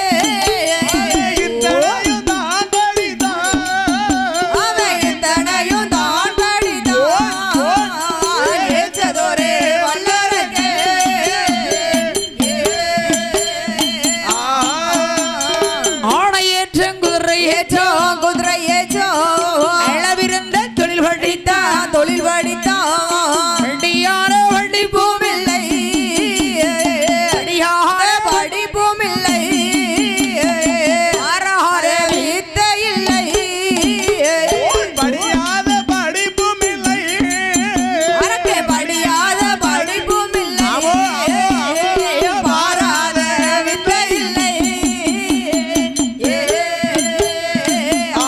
இத்தனையும் தான் படித்தான். அவன் இத்தனையும் தான் படித்தான் ஏற்றதொரு வல்லரகே ஆ. ஆணையேற்றம் குதிரை ஏற்றோ குதிரை ஏற்றோ அளவிருந்த தொழில் படித்தான் தொழில் படித்தான் வண்டியான வண்டி பூமில்லை இல்லை அடியார படிப்பும் இல்லை ஆறார வித்த இல்லை படியாத படிப்பும் இல்லை அரக்கே படியாத படிப்பும் இல்லை ஆமோ, ஆமோ, ஆமோ. பாராத வித்த இல்லை ஆ.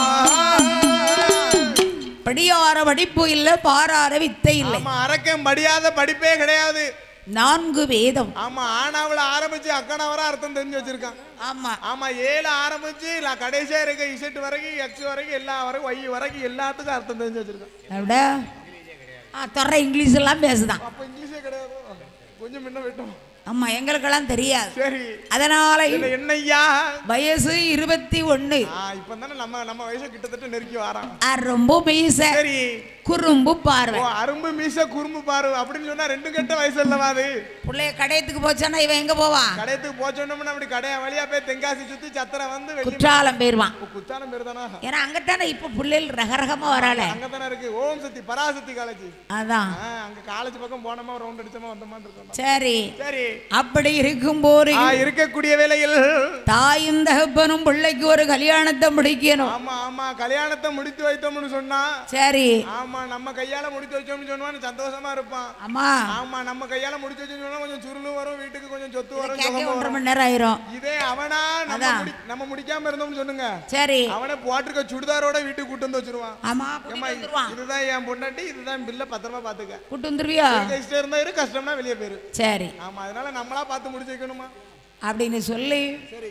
படியார படிப்பு இல்ல பாரார வித்தை இல்லை ஆமா அரக்கன் படியாத படிப்பே கிடையாது நான்கு வேதம் ஆமா ஆனாவுல ஆரம்பிச்சு அக்கனா வர அர்த்தம் தெரிஞ்சு வச்சிருக்கான் ஆமா ஆமா ஏழு ஆரம்பிச்சு இல்ல கடைசியா இருக்க இசட் வரைக்கும் எக்ஸ் வரைக்கும் எல்லா வரைக்கும் ஒய் வரைக்கும் எல்லாத்துக்கும் அர்த்தம் தெரிஞ்சு வச்சிருக்கான் அப்படியா ஆ தொடர இங்கிலீஷ் எல்லாம் பேசுதான் அப்ப இங்கிலீஷே கிடையாது கொஞ்சம் முன்ன விட்டோம் ஆமா எங்களுக்கெல்லாம் தெரியாது சரி அதனால இதுல என்னய்யா வயசு இருபத்தி ஒண்ணு ஆ இப்ப தானே நம்ம நம்ம வயசு கிட்டத்தட்ட நெருக்கி வரான் ஆ, ரொம்ப மீச சரி குறும்பு பார்வை ஓ அரும்பு மீச குறும்பு பாரு அப்படின்னு சொன்னா ரெண்டு கெட்ட வயசு இல்லவா அது பிள்ளைய கடையத்துக்கு போச்சானா இவன் எங்க போவான் கடையத்துக்கு போச்சோம்னா அப்படி கடையா வழியா போய் தென்காசி சுத்தி சத்திரம் வந்து வெள்ளி குற்றாலம் போயிருவான் ஓ, குத்தாலம் பேர் தானா ஏன்னா அங்கத்தானே இப்ப பிள்ளைகள் ரகரகமா வரால அங்கதானே இருக்கு ஓம் சக்தி பராசக்தி காலேஜ் அதான் அங்க காலேஜ் பக்கம் போனோமா ரவுண்ட் அடிச்சோமா வந்தோமா இருக்கோம் சரி சரி அப்படி இருக்கும் போது ஆ இருக்கக்கூடிய வேளையில் தாயும் தகப்பனும் பிள்ளைக்கு ஒரு கல்யாணத்தை முடிக்கணும் ஆமா ஆமா கல்யாணத்தை முடித்து வைத்தோம்னு சொன்னா சரி ஆமா நம்ம கையால முடித்து வச்சோம்னு சொன்னா சந்தோஷமா இருப்பான் அம்மா ஆமா நம்ம கையால முடிச்சு வச்சோம்னு சொன்னா கொஞ்சம் சுருளும் வரும் வீட்டுக்கு கொஞ்சம் சொத்து வரும் கேட்க சுகமும் ஒன்றரை வரும் மணி நேரம் ஆயிரும் இதே அவனா நம்ம அதான். முடி- நம்ம முடிக்காம இருந்தோம்னு சொல்லுங்க சரி அவனை போட்டிருக்க சுடிதாரோட வீட்டுக்கு கூட்டு வந்து வச்சிருவான் ஆமா ஏம்மா, கூட்டிட்டு வந்துருவான் இதுதான் என் பொண்டாட்டி இதுதான் பில்ல பத்திரமா பாத்துக்க கூட்டு வந்துருவியா இருக்க இஷ்டம் இருந்தா இரு கஷ்டம்னா வெளியே போயிரு சரி ஆமா அதனால நம்மளா பார்த்து முடிச்சு வைக்கணுமா அப்படின்னு சொல்லி சரி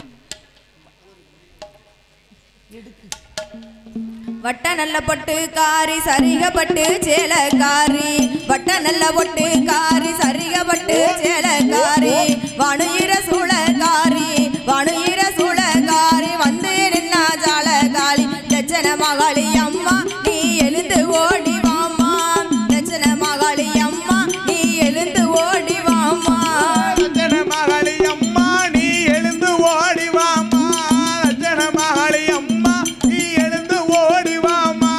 வட்ட நல்ல பொட்டு காரி சரிகப்பட்டு சேலக்காரி வட்ட நல்ல பொட்டு காரி சரிகப்பட்டு சேலக்காரி வணுயிர சூழக்காரி வணுயிர சூழக்காரி வந்து நின்னா ஜாலகாளி லட்சண மகளி அம்மா நீ எழுந்து ஓடி வாமா லட்சண மகளி அம்மா நீ எழுந்து ஓடி வாமா லட்சண மகளி அம்மா நீ எழுந்து ஓடி வாமா லட்சண மகளி அம்மா நீ எழுந்து ஓடி வாமா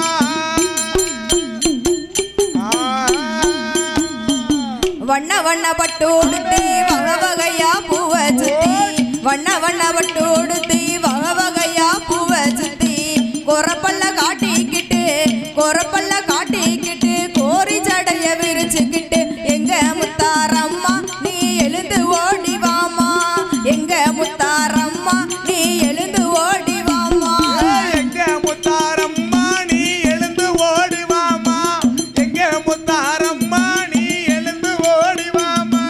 வண்ண வண்ண பட்டு உடுத்தி வகை வகையா பூவ சுத்தி வண்ண வண்ண பட்டு உடுத்தி வகை வகையா பூவ சுத்தி கொரப்பல்ல காட்டிக்கிட்டு கொரப்பல்ல காட்டிக்கிட்டு கோரி ஜடைய விரிச்சுக்கிட்டு எங்க முத்தாரம்மா நீ எழுந்து ஓடி வாமா எங்க முத்தாரம்மா நீ எழுந்து ஓடி வாமா எங்க முத்தாரம்மா நீ எழுந்து ஓடி வாமா எங்க முத்தாரம்மா நீ எழுந்து ஓடி வாமா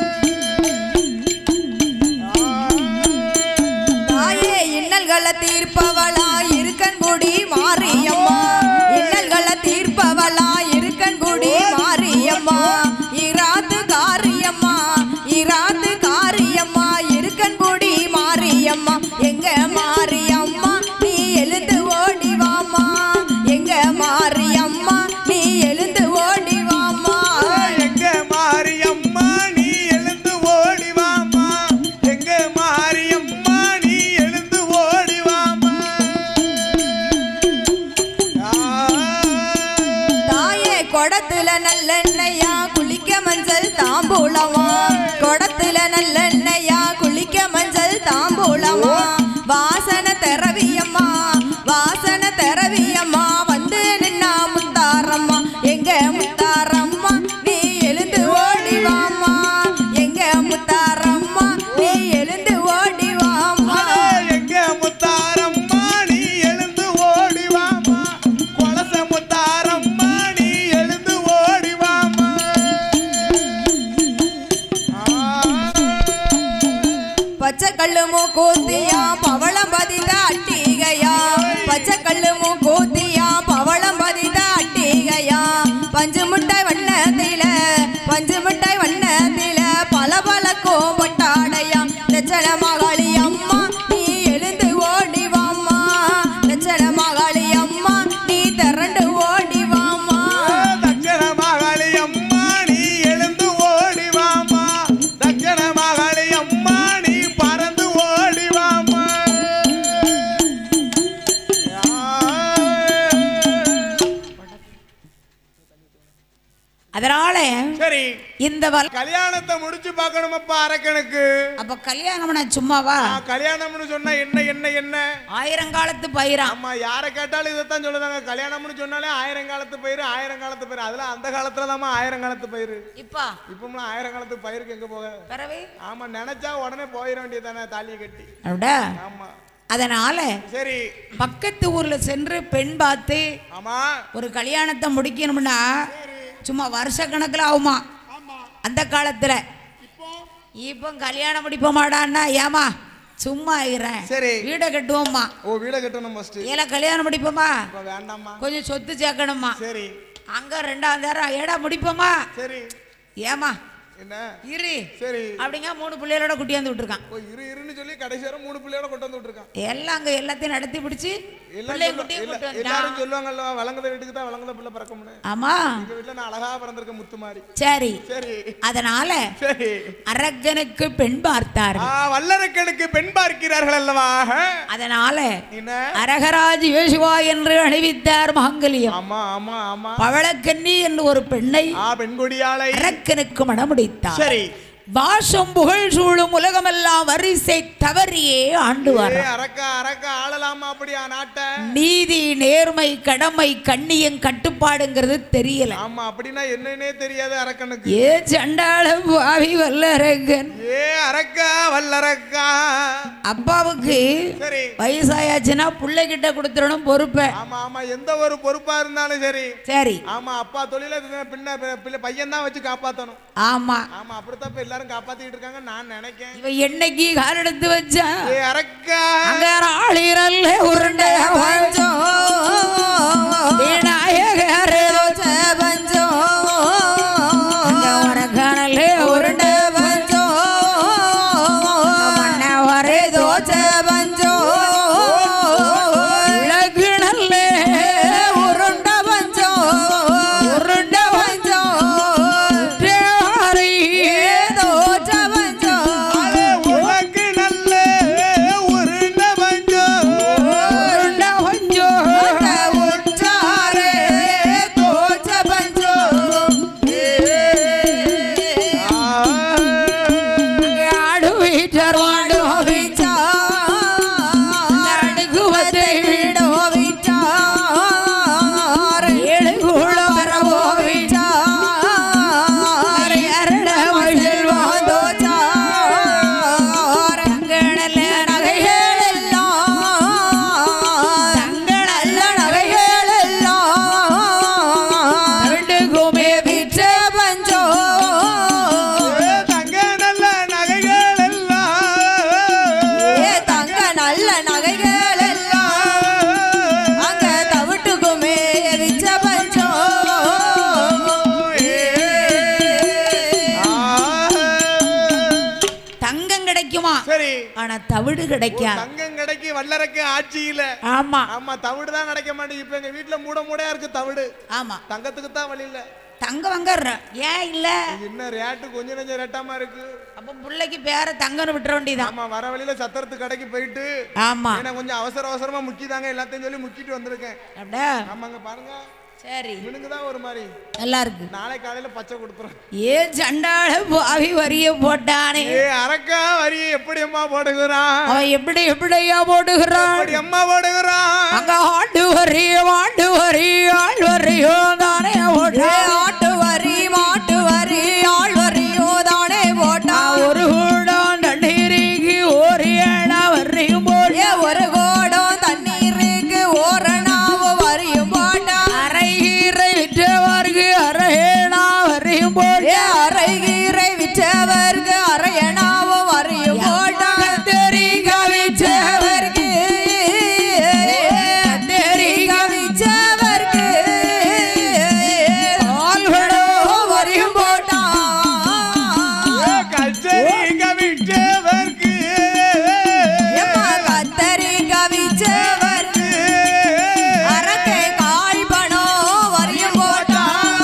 தாயே இன்னல்களை தீர்ப்பவளா இருக்கன்குடி மாரியம்மா இன்னல்களை தீர்ப்பவளா இருக்கன்குடி மாரியம்மா இராத்து காரியம்மா இராத்து காரியம்மா இருக்கன்குடி மாரியம்மா எங்க மாரியம்மா நீ எழுந்து ஓடி வாமா எங்க மாரியம்மா நீ எழுந்து ஓடி வாமா எங்க மாரியம்மா நீ எழுந்து ஓடி வாமா எங்க மாரியம்மா நீ எழுந்து ஓடி வாமா தாயே குடத்துல நல்லெண்ணெயா குளிக்க மஞ்சள் தாம்பூலமா குடத்துல நல்லெண்ணெயா குளிக்க மஞ்சள் தாம்பூலமா வாசன தெரவியம்மா வாசன தெரவியம்மா வந்து நின்னா முத்தாரம்மா எங்க முத்தாரம்மா நீ எழுந்து ஓடி வாமா எங்க முத்தாரம்மா நீ எழுந்து ஓடி வாமா எங்க முத்தாரம்மா நீ எழுந்து ஓடி வாமா கொலச முத்தாரம்மா நீ எழுந்து ஓடி வாமா பச்சை கல்லு மூக்கூத்தியா பவளம் பதித அட்டிகையா பச்சை கல்லு மூக்கூத்தியா பவளம் பதித அட்டிகையா பஞ்சு முட்டாய் வண்ணத்தில பஞ்சு முட்டாய் வண்ணத்தில பல பல கோபட்டாடையா லட்சண மகளி அம்மா நீ எழுந்து ஓடி வாமா லட்சண மகளி அம்மா நீ திரண்டு ஓடி வாமா தக்கன மகளி அம்மா நீ எழுந்து ஓடி வாமா தக்கன மகளி அம்மா நீ பறந்து ஓடி வாமா அதனால சரி இந்த வல் கல்யாணத்தை முடிச்சு பார்க்கணுமப்பா அரக்கனுக்கு அப்ப கல்யாணம்னா சும்மாவா நான் கல்யாணம்னு சொன்னா என்ன என்ன என்ன ஆயிரங்காலத்து பயிரா ஆமா யாரை கேட்டாலும் இதைத்தான் சொல்லுதாங்க கல்யாணம்னு சொன்னாலே ஆயிரம் காலத்து பயிர் ஆயிரம் காலத்து பயிர் அதுல அந்த காலத்துல தாம்மா ஆயிரம் காலத்து பயிர் இப்பா இப்பம்லாம் ஆயிரம் காலத்து பயிருக்கு எங்க போக பிறவே ஆமா நினைச்சா உடனே போயிட வேண்டியதானே தாலியை கட்டி அப்படியா ஆமா அதனால சரி பக்கத்து ஊர்ல சென்று பெண் பார்த்து ஆமா ஒரு கல்யாணத்தை முடிக்கணும்னா சும்மா வருஷ கணக்குல ஆகுமா அந்த காலத்துல இப்போ கல்யாணம் முடிப்போமாடான்னா ஏமா சும்மா இருக்கிறேன் சரி. வீடை கட்டுவோம்மா ஓ வீட கட்டணும் ஃபர்ஸ்ட் ஏல கல்யாணம் முடிப்போமா இப்ப வேண்டாம்மா கொஞ்சம் சொத்து சேர்க்கணுமா சரி அங்க ரெண்டாம் தரம் ஏடா முடிப்போமா சரி ஏமா என்ன இரு சரி அப்படிங்க மூணு பிள்ளைகளோட குட்டியாந்து விட்டுருக்கான் ஓ இரு இருன்னு சொல்லி கடைசி வரை மூணு பிள்ளையோட கொண்டு வந்து விட்டுருக்கான் எல்லாம் அங்க எல்லாத்தையும் நடத்தி பிடிச்சி எல்லாம் பிள்ளைய சொல்ல- குட்டியும் எல்லா- கூட்டு எல்லாரும் வந்துட்டான் சொல்லுவாங்கல்ல வளர்ந்த வீட்டுக்கு தான் வளர்ந்த பிள்ளை பிறக்கும்னு ஆமா எங்க வீட்டுல நான் அழகா பிறந்திருக்க முத்து மாதிரி சரி சரி அதனால சரி அரக்கனுக்கு பெண் பார்த்தார் ஆ வல்லரக்கனுக்கு பெண் பார்க்கிறார்கள் அல்லவா அதனால என்ன அரகராஜ் யோசுவா என்று அணிவித்தார் மாங்கல்யம் ஆமா ஆமா ஆமா பவளக்கன்னி என்று ஒரு பெண்ணை ஆ பெண் கொடியாளை அரக்கனுக்கு மணமுடித்தார் சரி வாசம் புகழ் சூழும் உலகமெல்லாம் வரிசை தவறியே ஆண்டுவார் ஏ அரக்கா அரக்கா ஆளலாமா அப்படியா நாட்டை நீதி நேர்மை கடமை கண்ணியம் கட்டுப்பாடுங்கிறது தெரியல ஆமா அப்படின்னா என்னன்னே தெரியாது அரக்கனுக்கு ஏ சண்டாள பாவி வல்லரகன் ஏ அரக்கா வல்லரக்கா அப்பாவுக்கு சரி வயசாயாச்சுன்னா பிள்ளைகிட்ட கொடுத்துடணும் பொறுப்பை ஆமா ஆமா எந்த ஒரு பொறுப்பா இருந்தாலும் சரி சரி ஆமா அப்பா தொழில பின்ன பிள்ளை பையன் தான் வச்சு காப்பாத்தணும் ஆமா ஆமா அப்படித்தான் இப்ப எல்லாரும் காப்பாத்திட்டு இருக்காங்க நான் நினைக்கேன் இவ என்னைக்கு கால் எடுத்து வச்சா ஏ அரக்கா அங்க ஆளிரல்ல உருண்டை பஞ்சம் விநாயகரே பஞ்சம் அங்க வரக்கானல்ல உருண்டை பஞ்சம் மன்னவரே தோச்ச பஞ்சம் உலகினல்ல உருண்ட பஞ்சம் உருண்டை பஞ்சம் தேவாரி தோச்ச பஞ்சம் உனக்கு நல்ல ஒரு நபஞ்சம் உருண்டை கொஞ்சம் உற்றாரே தோச்ச பஞ்சம் ஆடு வீட்டர் வாடு நடுகுவத்தை வீடோ விட்டார் ஏழு கூடம் வரவோ அரட மகிழ் வாதோ தங்கள நகைகள் தங்கள நகைகள் ரெண்டுக்குமே விற்ற ஏ தங்க நல்ல நகைகள் எல்லாம் அங்க தவிட்டுக்குமே விச்ச பஞ்சம் தங்கம் கிடைக்குமா சரி ஆனா தவிடு கிடைக்காது தங்கம் கிடைக்கு வல்லரக்கு ஆட்சியில ஆமா ஆமா தவிடு தான் கிடைக்க மாட்டேங்குது இப்ப எங்க வீட்டுல மூட மூடையா இருக்கு தவிடு ஆமா தங்கத்துக்கு தான் வழி இல்ல தங்கம் வாங்க ஏன் இல்ல என்ன ரேட்டு கொஞ்சம் கொஞ்சம் ரேட்டாமா இருக்கு அப்ப பிள்ளைக்கு பேர தங்கம்னு விட்டுற வேண்டியதான் ஆமா வர வழியில சத்திரத்து கடைக்கு போயிட்டு ஆமா ஏன்னா கொஞ்சம் அவசர அவசரமா முக்கிதாங்க எல்லாத்தையும் சொல்லி முக்கிட்டு வந்திருக்கேன் அப்படியா ஆமாங்க பாருங்க சரி இவனுக்கு தான் ஒரு மாதிரி நல்லா இருக்கு நாளை காலையில பச்சை கொடுத்துறேன் ஏ சண்டாள பாவி வரிய போட்டானே ஏ அரக்கா வரி எப்படி அம்மா போடுகிறான் அவன் எப்படி எப்படியா போடுகிறான் எப்படி அம்மா போடுகிறான் அங்க ஆண்டு வரிய மாண்டு வரி ஆள் வரியோ தானே போட்டான் ஆட்டு வரி மாட்டு வரி ஆள் வரியோ தானே போட்டா ஒரு கூடம் தண்ணீருக்கு ஒரு ஏழா வரையும் போட்டு ஏ ஒரு கோடம் தண்ணீருக்கு ஓரணாவோ வரியும் போட்டா அரைகீரை விற்றவருக்கு அரையேனா வரையும் போட்டு ஏ அரைகீரை விற்றவர்க்கு அரையணாவோ வரியும் போட்டா கத்தரி கவிச்சவர் விற்றவர்க்கு கத்தரி விற்றவர்க்கு கால்களோ வரியும் போட்டா ஏ கச்சேரி விட்டவர்க்கு எம்மா கத்தரிக்காய் விற்றவர்க்கு அரக்கை கால் பணம் வரியும் போட்டா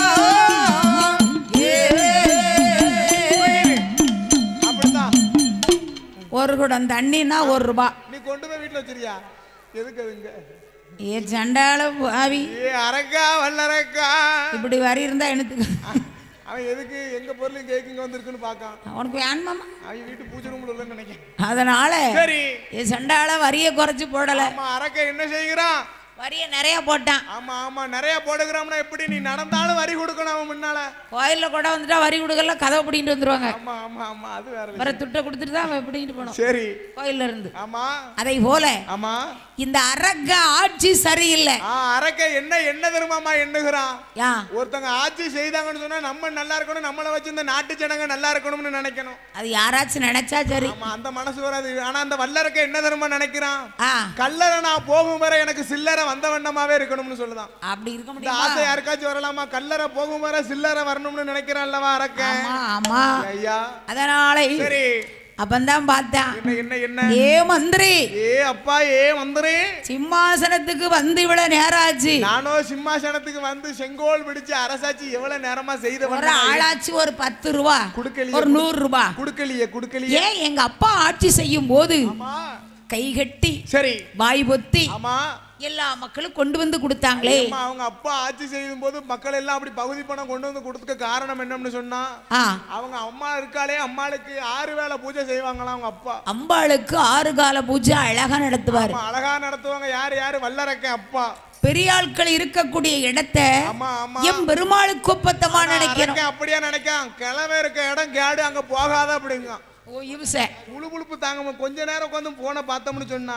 அப்படித்தான் ஒரு குடம் தண்ணினா ஒரு ரூபா நீ கொண்டு போய் வீட்டுல வச்சிருக்கியா எதுக்கு அதுங்க ஏ சண்டாள பாவி ஏ அரக்கா வல்லரக்கா இப்படி வரி இருந்தா எனக்கு அவன் எதுக்கு எங்க பொருள் கேக்கு இங்க வந்திருக்குன்னு பார்க்கான் உனக்கு வேணுமாமா அவன் வீட்டு பூஜை ரூம்ல இல்லைன்னு நினைக்கிறேன் அதனால சரி ஏ சண்டாள வரிய குறைச்சு போடல ஆமா அரக்க என்ன செய்கிறான் வரிய நிறைய போட்டான் ஆமா ஆமா நிறைய போடுகிறோம்னா எப்படி நீ நடந்தாலும் வரி கொடுக்கணும் அவன் முன்னால கோயில்ல கூட வந்துட்டா வரி கொடுக்கல கதவை பிடிக்கிட்டு வந்துருவாங்க ஆமா ஆமா ஆமா அது வேற விஷயம். வர துட்டை கொடுத்துட்டு தான் அவன் பிடிக்கிட்டு போனோம் சரி கோயில்ல இருந்து ஆமா அதை போல ஆமா இந்த அரக்க ஆட்சி சரியில்லை ஆ அரக்க என்ன என்ன தெரியுமாமா எண்ணுகிறான் யா ஒருத்தங்க ஆட்சி செய்தாங்கன்னு சொன்னா நம்ம நல்லா இருக்கணும் நம்மளை வச்சு இந்த நாட்டு ஜனங்க நல்லா இருக்கணும்னு நினைக்கணும் அது யாராச்சும் நினைச்சா சரி ஆமா அந்த மனசு வராது ஆனா அந்த வல்லரக்க என்ன தெரியுமா நினைக்கிறான் ஆ கல்லறை நான் போகும் வரை எனக்கு சில்லறை வந்த வண்ணமாவே இருக்கணும்னு சொல்லுதான் அப்படி இருக்க இந்த முடியுமா ஆசை யாருக்காச்சும் வரலாமா கல்லறை போகும் வரை சில்லறை வரணும்னு நினைக்கிறான் அல்லவா அரக்க ஆமா ஆமா ஐயா அதனால சரி அப்பந்தான் பார்த்தான் என்ன என்ன என்ன ஏ மந்திரி ஏ அப்பா ஏ வந்துரு சிம்மாசனத்துக்கு வந்து இவ்வளவு நேரம் ஆச்சு நானோ சிம்மாசனத்துக்கு வந்து செங்கோல் பிடிச்சு அரசாட்சி எவ்வளவு நேரமா ஒரு செய்த ஆளாச்சு ஒரு பத்து ரூபா குடுக்கலையே, ஒரு நூறு ரூபா குடுக்கலையே குடுக்கலையே ஏன் எங்க அப்பா ஆட்சி செய்யும் போது ஆமா கை கட்டி சரி வாய் பொத்தி ஆமா எல்லா மக்களும் கொண்டு வந்து கொடுத்தாங்களே அம்மா, அவங்க அப்பா ஆட்சி செய்யும் போது மக்கள் எல்லாம் அப்படி பகுதி பணம் கொண்டு வந்து கொடுத்துக்க காரணம் என்னன்னு சொன்னா ஆ அவங்க அம்மா இருக்காளே அம்மாளுக்கு ஆறு வேளை பூஜை செய்வாங்களாம் அவங்க அப்பா அம்பாளுக்கு ஆறு கால பூஜை அழகா நடத்துவாரு ஆமா, அழகா நடத்துவாங்க யாரு யாரு வல்லரக்க அப்பா பெரிய ஆட்கள் இருக்கக்கூடிய இடத்த ஆமா ஆமா எம் பெருமாளுக்கு ஒப்பத்தமா ஆனா நினைக்கிறோம் அரக்கன் அப்படியே நினைக்கான் கிழமை இருக்க இடம் கேடு அங்க போகாத அப்படிங்க ஓ இவச முழு முழுப்பு தாங்க கொஞ்ச நேரம் உட்காந்து போன பார்த்தோம்னு சொன்னா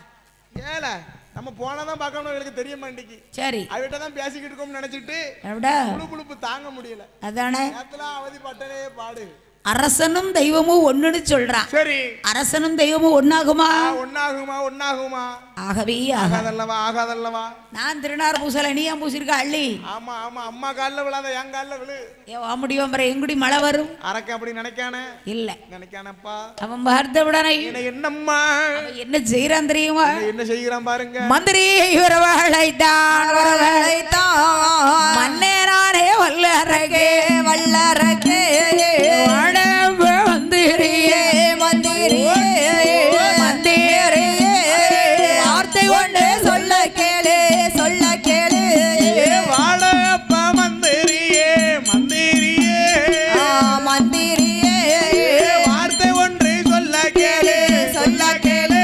ஏல நம்ம போனதான் பார்க்கணும் எங்களுக்கு தெரிய மாட்டேங்கி சரி அவகிட்ட தான் பேசிக்கிட்டு இருக்கோம்னு நினைச்சிட்டு அப்படியா முழு முழுப்பு தாங்க முடியல அதானே நேத்துல அவதி பட்டனே பாடு அரசனும் தெய்வமும் ஒண்ணுன்னு சொல்றான் சரி அரசனும் தெய்வமும் ஒண்ணாகுமா ஆ, ஒண்ணாகுமா ஒண்ணாகுமா ஆகவே ஆகா ஆகாதல்லவா ஆகாதல்லவா நான் திருநார் பூசல நீ ஏன் பூசிருக்க அள்ளி ஆமா ஆமா அம்மா கால்ல விழாத என் கால்ல விழு ஏ வா முடியும் பிற எங்குடி மழை வரும் அரக்க அப்படி நினைக்கானே இல்ல நினைக்கானப்பா அவன் பார்த்த உடனே என்ன என்னம்மா அவன் என்ன செய்யறான் தெரியுமா என்ன- என்ன செய்கிறான் பாருங்க மந்திரி வரவழைத்தான் வரவழைத்தான் மன்னேரானே வல்லரகே வல்லரக்கே வடவ மந்திரியே மந்திரியே மந்திரியே வார்த்தை கொண்டு சொல்ல கேளு சொல்ல கேளு ஏ வாழப்பா மந்திரியே மந்திரியே ஆ, மந்திரியே ஏ வார்த்தை ஒன்று சொல்ல கேளு சொல்ல கேளு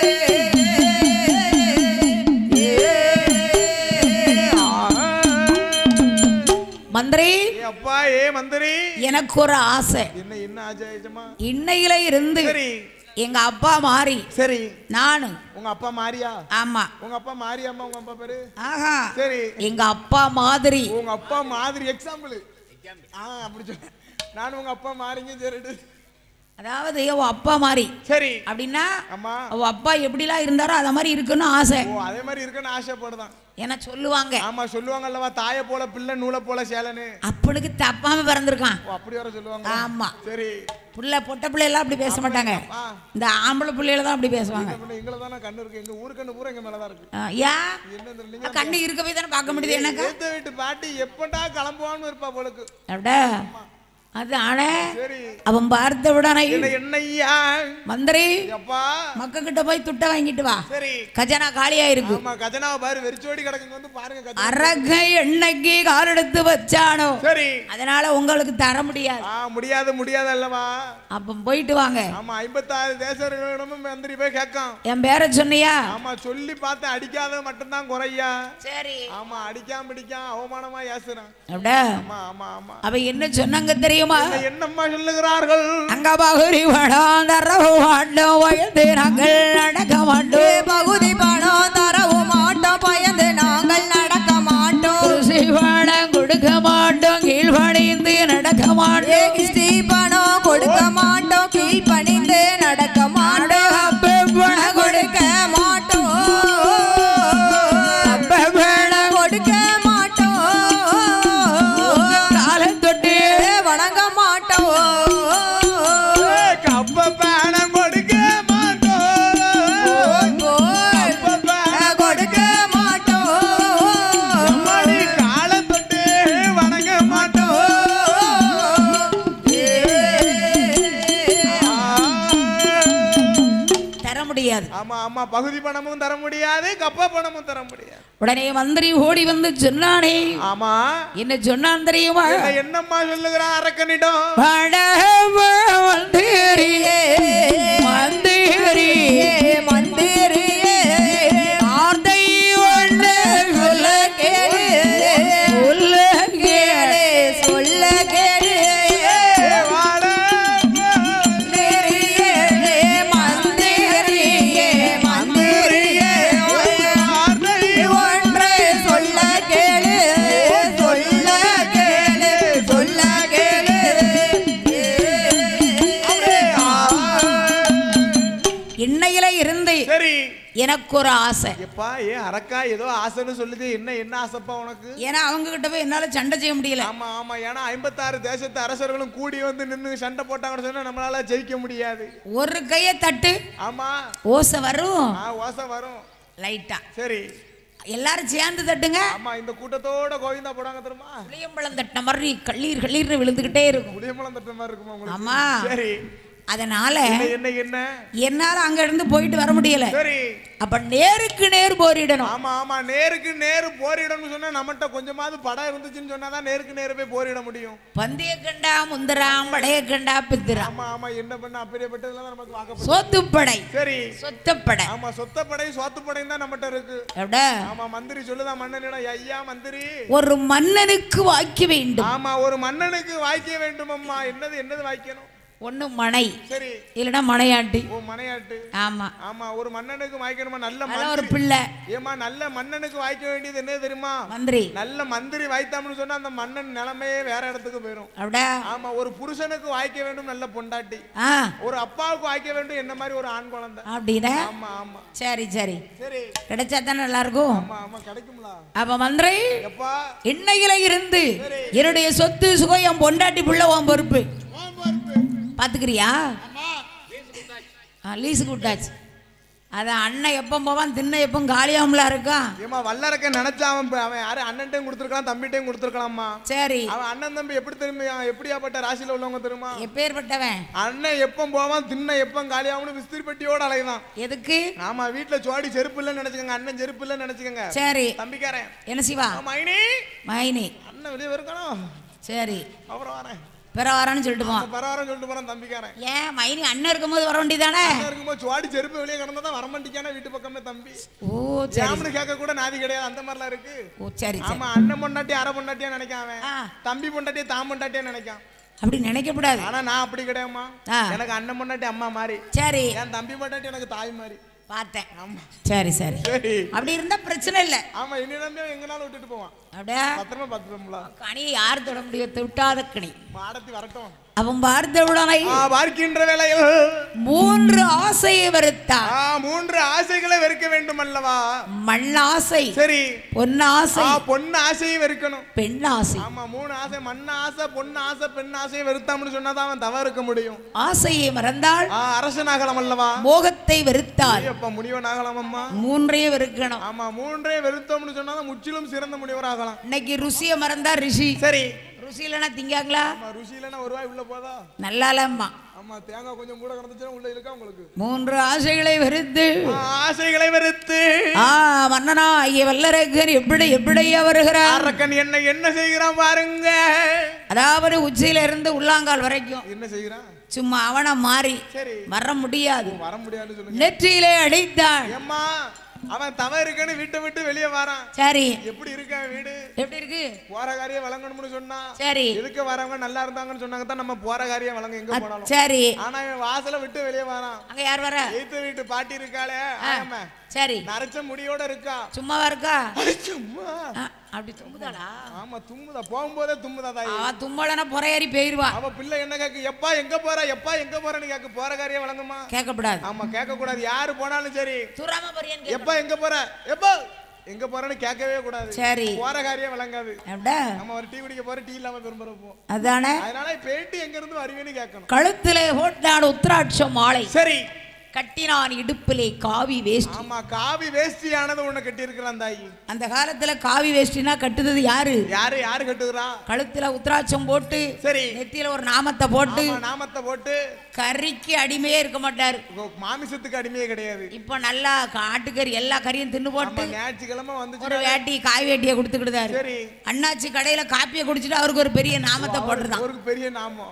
மந்திரி ஏ அப்பா ஏ மந்திரி எனக்கு ஒரு ஆசை என்ன என்ன ஆஜாயஜமா இன்னையில இருந்து சரி எங்க அப்பா மாறி சரி நானு உங்க அப்பா மாரியா ஆமா உங்க அப்பா மாரியாம்மா உங்க அப்பா பேரு ஆஹா சரி எங்க அப்பா மாதிரி உங்க அப்பா மாதிரி எக்ஸாம்பிள் ஆ அப்படி சொல்ல நான் உங்க அப்பா மாறிங்க சரிட்டு அதாவது உன் அப்பா மாதிரி சரி அப்படின்னா அம்மா அவ அப்பா எப்படிலாம் இருந்தாரோ அத மாதிரி இருக்குன்னு ஆசை ஓ அதே மாதிரி இருக்குன்னு ஆசைப்படுதான் என சொல்லுவாங்க ஆமா சொல்லுவாங்க அல்லவா தாயை போல பிள்ளை நூலை போல சேலன்னு அப்பனுக்கு தப்பாம பிறந்திருக்கான் ஓ அப்படி வர சொல்லுவாங்க ஆமா சரி புள்ள பொட்ட பிள்ளையெல்லாம் அப்படி பேச மாட்டாங்க ஆ இந்த ஆம்பளை பிள்ளைகள தான் அப்படி பேசுவாங்க எங்களை தானே கண்ணு இருக்கு எங்க ஊரு கண்ணு பூரா எங்க மேலதான் இருக்கு ஆ, யா என்ன தெரியல கண்ணு இருக்கவே தானே பார்க்க முடியுது எனக்கு ஏத்த வீட்டு பாட்டி எப்படா கிளம்புவான்னு இருப்பா போலுக்கு அப்படியா அது ஆனே சரி அவன் பார்த்த உடனே என்ன என்னய்யா மந்திரி எப்பா மக்க கிட்ட போய் துட்டை வாங்கிட்டு வா சரி கஜானா காலியா இருக்கு ஆமா கஜனாவை பாரு வெறிச்சோடி கிடக்குங்க வந்து பாருங்க கஜனா அரகை எண்ணெய்க்கு கால் எடுத்து வச்சானோ சரி அதனால உங்களுக்கு தர முடியாது ஆ முடியாது முடியாது அல்லவா அப்ப போயிட்டு வாங்க ஆமா ஐம்பத்தாறு தேசங்களிடமும் மந்திரி போய் கேட்கான் என் பேரை சொன்னியா ஆமா சொல்லி பார்த்து அடிக்காத மட்டும்தான் குறையா சரி ஆமா அடிக்காம பிடிக்காம அவமானமா ஏசுறான் அப்படியா ஆமா ஆமா ஆமா அவ என்ன சொன்னாங்க தெரியுமா என்ன என்னம்மா சொல்லுகிறார்கள் அங்க பகுதி படம் தரவு மாட்டோம் வயது நாங்கள் நடக்க மாட்டோம் பகுதி பணம் தரவும் மாட்டோம் பயந்து நாங்கள் நடக்க மாட்டோம் குருசி பணம் கொடுக்க மாட்டோம் கீழ்பணிந்து நடக்க மாட்டோம் ஏகிஸ்டி பணம் கொடுக்க மாட்டோம் கீழ் பணிந்து நடக்க மாட்டோம் அப்ப பணம் கொடுக்க மாட்டோம் அப்ப பணம் கொடுக்க மாட்டோம் காலம் தொட்டு வணங்க மாட்டோம் கப்ப பேனம் கொடுக்க மாட்டோம் கப்ப பேனம் கொடுக்க மாட்டோம் அம்மாடி காலை தொட்டு வணங்க மாட்டோம் தர முடியாது ஆமா ஆமா பகுதி பணமும் தர முடியாது கப்ப பணமும் தர முடியாது உடனே மந்திரி ஓடி வந்து சொன்னானே ஆமா என்ன சொன்னான் தெரியுமா என்ன என்னம்மா சொல்லுகிறான் அரக்கனிடம் வடவ மந்திரி மந்திரி மந்திரியே வார்த்தை ஒன்று சரி எனக்கு ஒரு ஆசை எப்பா ஏன் அரக்கா ஏதோ ஆசைன்னு சொல்லுது என்ன என்ன ஆசைப்பா உனக்கு ஏன்னா அவங்க கிட்ட போய் என்னால சண்டை செய்ய முடியல ஆமா ஆமா ஏன்னா ஐம்பத்தாறு தேசத்து அரசர்களும் கூடி வந்து நின்னு சண்டை போட்டாங்கன்னு சொன்னா நம்மளால ஜெயிக்க முடியாது ஒரு கையை தட்டு ஆமா ஓசை வரும் ஆ ஓசை வரும் லைட்டா சரி எல்லாரும் சேர்ந்து தட்டுங்க ஆமா இந்த கூட்டத்தோட கோவிந்தா போடாங்க தெரியுமா புளியம்பழம் தட்டின மாதிரி கள்ளீர் கள்ளீர்னு விழுந்துகிட்டே இருக்கும் புளியம்பழம் தட்டுற மாதிரி இருக்குமா உங்களுக்கு ஆமா சரி அதனால என்ன என்ன என்ன என்னால அங்க இருந்து போயிட்டு வர முடியல சரி அப்ப நேருக்கு நேர் போரிடணும் ஆமா ஆமா நேருக்கு நேரு போரிடணும்னு சொன்னா நம்மகிட்ட கொஞ்சமாவது படம் இருந்துச்சுன்னு சொன்னாதான் நேருக்கு நேரு போய் போரிட முடியும் பந்தய கண்டா முந்தராம் படைய கண்டா பித்திராம் ஆமா ஆமா என்ன பண்ண அப்படியேப்பட்டதுலாம் நமக்கு வாக்கப்படும் சோத்துப்படை சரி சொத்தப்படை ஆமா சொத்தப்படை சோத்துப்படையும் தான் நம்மகிட்ட இருக்கு அப்படியா? ஆமா மந்திரி சொல்லுதான் மன்னனிடம் ஐயா மந்திரி ஒரு மன்னனுக்கு வாய்க்க வேண்டும் ஆமா ஒரு மன்னனுக்கு வாய்க்க வேண்டும் அம்மா என்னது என்னது வாய்க்கணும் ஒண்ணு மனை சரி இல்லைன்னா மனையாட்டி ஓ மனையாட்டு ஆமா ஆமா ஒரு மன்னனுக்கு வாய்க்கணுமா நல்ல அதான் ஒரு மந்திரி பிள்ளை ஏமா நல்ல மன்னனுக்கு வாய்க்க வேண்டியது என்ன தெரியுமா மந்திரி நல்ல மந்திரி வாய்த்தாம்னு சொன்னா அந்த மன்னன் நிலைமையே வேற இடத்துக்கு போயிடும் அப்படியா ஆமா ஒரு புருஷனுக்கு வாய்க்க வேண்டும் நல்ல பொண்டாட்டி ஆ ஒரு அப்பாவுக்கு வாய்க்க வேண்டும் என்ன மாதிரி ஒரு ஆண் குழந்தை அப்படின்னா ஆமா ஆமா சரி சரி சரி கிடைச்சா தானே நல்லா இருக்கும் ஆமா ஆமா கிடைக்கும்ல அப்ப மந்திரி எப்பா இன்னையில இருந்து என்னுடைய சொத்து சுகம் என் பொண்டாட்டி புள்ள உன் பொறுப்பு பாத்துக்கிறியா ஆ, லீஸுக்கு விட்டாச்சு அதான் அண்ணன் எப்போ போவான் தின்ன எப்போ காலியாமலா இருக்கான் ஏமா வல்லரக்க நினைச்சா அவன் ப- அவன் யாரு அண்ணன்ட்டையும் கொடுத்துருக்கலாம் தம்பிட்டையும் கொடுத்துருக்கலாமா சரி அவன் அண்ணன் தம்பி எப்படி தெரியுமா எப்படியாப்பட்ட ராசியில உள்ளவங்க தெரியுமா எப்பேற்பட்டவன் அண்ணன் எப்போ போவான் தின்ன எப்போ காலியாகணும் விஸ்திரி பெட்டியோட அலைதான் எதுக்கு ஆமா வீட்டுல சோடி செருப்பு இல்லைன்னு நினைச்சுக்கோங்க அண்ணன் செருப்பு இல்லைன்னு நினைச்சுக்கோங்க சரி தம்பிக்காரன் என்ன சிவா மைனி மைனி அண்ணன் வெளியே இருக்கணும் சரி அப்புறம் வரேன் பிற வரான்னு சொல்லிட்டு போவான் பரவாயில்ல சொல்லிட்டு போறேன் தம்பிக்காரன் ஏன் மைனி அண்ணன் இருக்கும்போது வர வேண்டியதானே அண்ணன் இருக்கும்போது சோடி செருப்பு வெளியே கிடந்தா தான் வரமாட்டிக்கான வீட்டு பக்கமே தம்பி ஓ சரி ஜாமனு கேட்க கூட நாதி கிடையாது அந்த மாதிரிலாம் இருக்கு ஓ சரி சரி ஆமா அண்ணன் பொண்டாட்டி அரை பொண்டாட்டியா நினைக்கான் அவன் ஆ. தம்பி பொண்டாட்டியா தான் பொண்டாட்டியா நினைக்கான் அப்படி நினைக்கக்கூடாது ஆனா நான் அப்படி கிடையாதுமா ஆ. எனக்கு அண்ணன் பொண்டாட்டி அம்மா மாதிரி சரி என் தம்பி பொண்டாட்டி எனக்கு தாய் மாதிரி பார்த்தேன் ஆமா சரி சரி சரி அப்படி இருந்தா பிரச்சனை இல்லை ஆமா இனிமே எங்கனாலும் விட்டுட்டு போவான் அப்படியா பத்திரமா பார்த்துப்போம்ல கனி யார் தொட முடியும் விட்டாத கனி மாடத்தி வரட்டும் அவன் பார்த்தவுடனே ஆ, பார்க்கின்ற வேலையில் மூன்று ஆசையை வெறுத்தான் ஆ, மூன்று ஆசைகளை வெறுக்க வேண்டும் அல்லவா மண்ணாசை சரி பொன்னாசை ஆ, பொண்ணு ஆசையை வெறுக்கணும் பெண் ஆசை ஆமா மூணு ஆசை மண்ண ஆசை பொண்ணு ஆசை பெண் ஆசையை வெறுத்தாம்னு சொன்னாதான் அவன் தவ இருக்க முடியும் ஆசையை மறந்தால் ஆ, அரசனாகலாம் அல்லவா மோகத்தை வெறுத்தால் அப்ப முனிவன் ஆகலாம் அம்மா மூன்றையே வெறுக்கணும் ஆமா மூன்றே வெறுத்தோம்னு சொன்னாதான் முற்றிலும் சிறந்த முனிவர் ஆகலாம் இன்னைக்கு ருசியை மறந்தா ரிஷி சரி ருசி இல்லைன்னா திங்காங்களா ஆமா ருசி இல்லைன்னா ஒரு ரூபாய் உள்ள போதா நல்லா இல்லம்மா ஆமா தேங்காய் கொஞ்சம் கூட கிடந்துச்சுன்னா உள்ள இருக்கா உங்களுக்கு மூன்று ஆசைகளை வெறுத்து ஆ, ஆசைகளை வெறுத்து ஆ மன்னனா ஐய வல்லரகன் எப்படி எப்படியா வருகிறார் அரக்கன் என்ன என்ன செய்கிறான் பாருங்க அதாவது உச்சியில இருந்து உள்ளாங்கால் வரைக்கும் என்ன செய்கிறான் சும்மா அவனை மாறி சரி வர முடியாது வர முடியாதுன்னு சொல்லுங்க நெற்றியிலே அடித்தான் ஏம்மா அவன் தவ இருக்குன்னு வீட்டை விட்டு வெளியே வரான் சரி எப்படி இருக்கான் வீடு எப்படி இருக்கு போற காரியம் வழங்கணும்னு சொன்னா சரி எதுக்கு வரவங்க நல்லா இருந்தாங்கன்னு சொன்னாங்க தான் நம்ம போற காரியம் வழங்க எங்க போனாலும் சரி ஆனா இவன் வாசலை விட்டு வெளியே வரான் அங்க யார் வர எய்த்த வீட்டு பாட்டி இருக்காளே ஆமா சரி நரைச்ச முடியோட இருக்கா சும்மாவா இருக்கா சும்மா ஆ, அப்படி தும்புதாளா ஆமா தும்முதா போகும்போதே தும்முதா தாய் அவ தும்பலனா புறையேறி போயிருவா அவ பிள்ளை என்ன கேக்கு எப்பா எங்க போற எப்பா எங்க போறன்னு கேக்கு போற காரியம் வழங்குமா கேட்கக்கூடாது ஆமா கேட்க கூடாது யாரு போனாலும் சரி தூராம போறியான்னு கேட்க- எப்பா எங்க போற எப்பா எங்க போறேன்னு கேட்கவே கூடாது சரி போற காரியம் விளங்காது அப்படியா நம்ம ஒரு டீ குடிக்க போற டீ இல்லாம பெரும்புறப்போம் அதானே அதனால பேட்டி எங்க இருந்து வருவேன்னு கேட்கணும் கழுத்திலே போட்டான் உத்திராட்ச மாலை சரி கட்டினான் இடுப்பிலே காவி வேஷ்டி ஆமா காவி வேஷ்டியானது ஒண்ணு கட்டி இருக்கிறான் தாயி அந்த காலத்துல காவி வேஷ்டினா கட்டுறது யாரு யாரு யாரு கட்டுகிறா கழுத்துல உத்திராட்சம் போட்டு சரி நெத்தியில ஒரு நாமத்தை போட்டு ஆமா, நாமத்தை போட்டு கறிக்கு அடிமையே இருக்க மாட்டாரு உங்க மாமிசத்துக்கு அடிமையே கிடையாது இப்ப நல்லா ஆட்டுக்கறி எல்லா கறியும் தின்னு ஆமா போட்டு ஞாயிற்றுக்கிழமை வந்துச்சு ஒரு வேட்டி காய் வேட்டியை கொடுத்துக்கிட்டாரு சரி அண்ணாச்சி கடையில காப்பியை குடிச்சிட்டு அவருக்கு ஒரு பெரிய நாமத்தை போட்டுருதான் ஒரு பெரிய நாமம்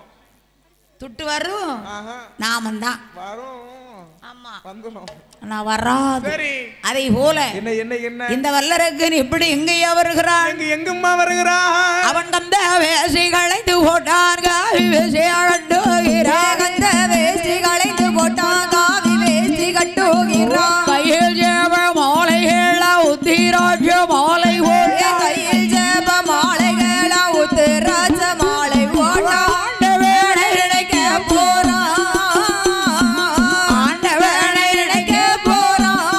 துட்டு வரும் ஆஹா நாமந்தான் வரும் ஆமா வந்துடும் நான் வராது சரி அதை போல என்ன என்ன என்ன இந்த வல்லரக்கன் எப்படி எங்கேயா வருகிறான் எங்க எங்கம்மா வருகிறா அவன் தந்த வேசி களைந்து போட்டான் காவி வேசி அழண்டுகிறான் கந்த வேஷ்டி களைந்து போட்டான் காவி வேஷ்டி கட்டுகிறான் கையில் ஜேவ மாலைகள உத்திராட்ச மாலை போட்டான் கையில் ஜெப மாலைகளா உத்திராஜ மாலை போட்டான் ஆண்டவனை நினைக்க போறான் ஆண்டவனை நினைக்க போறான்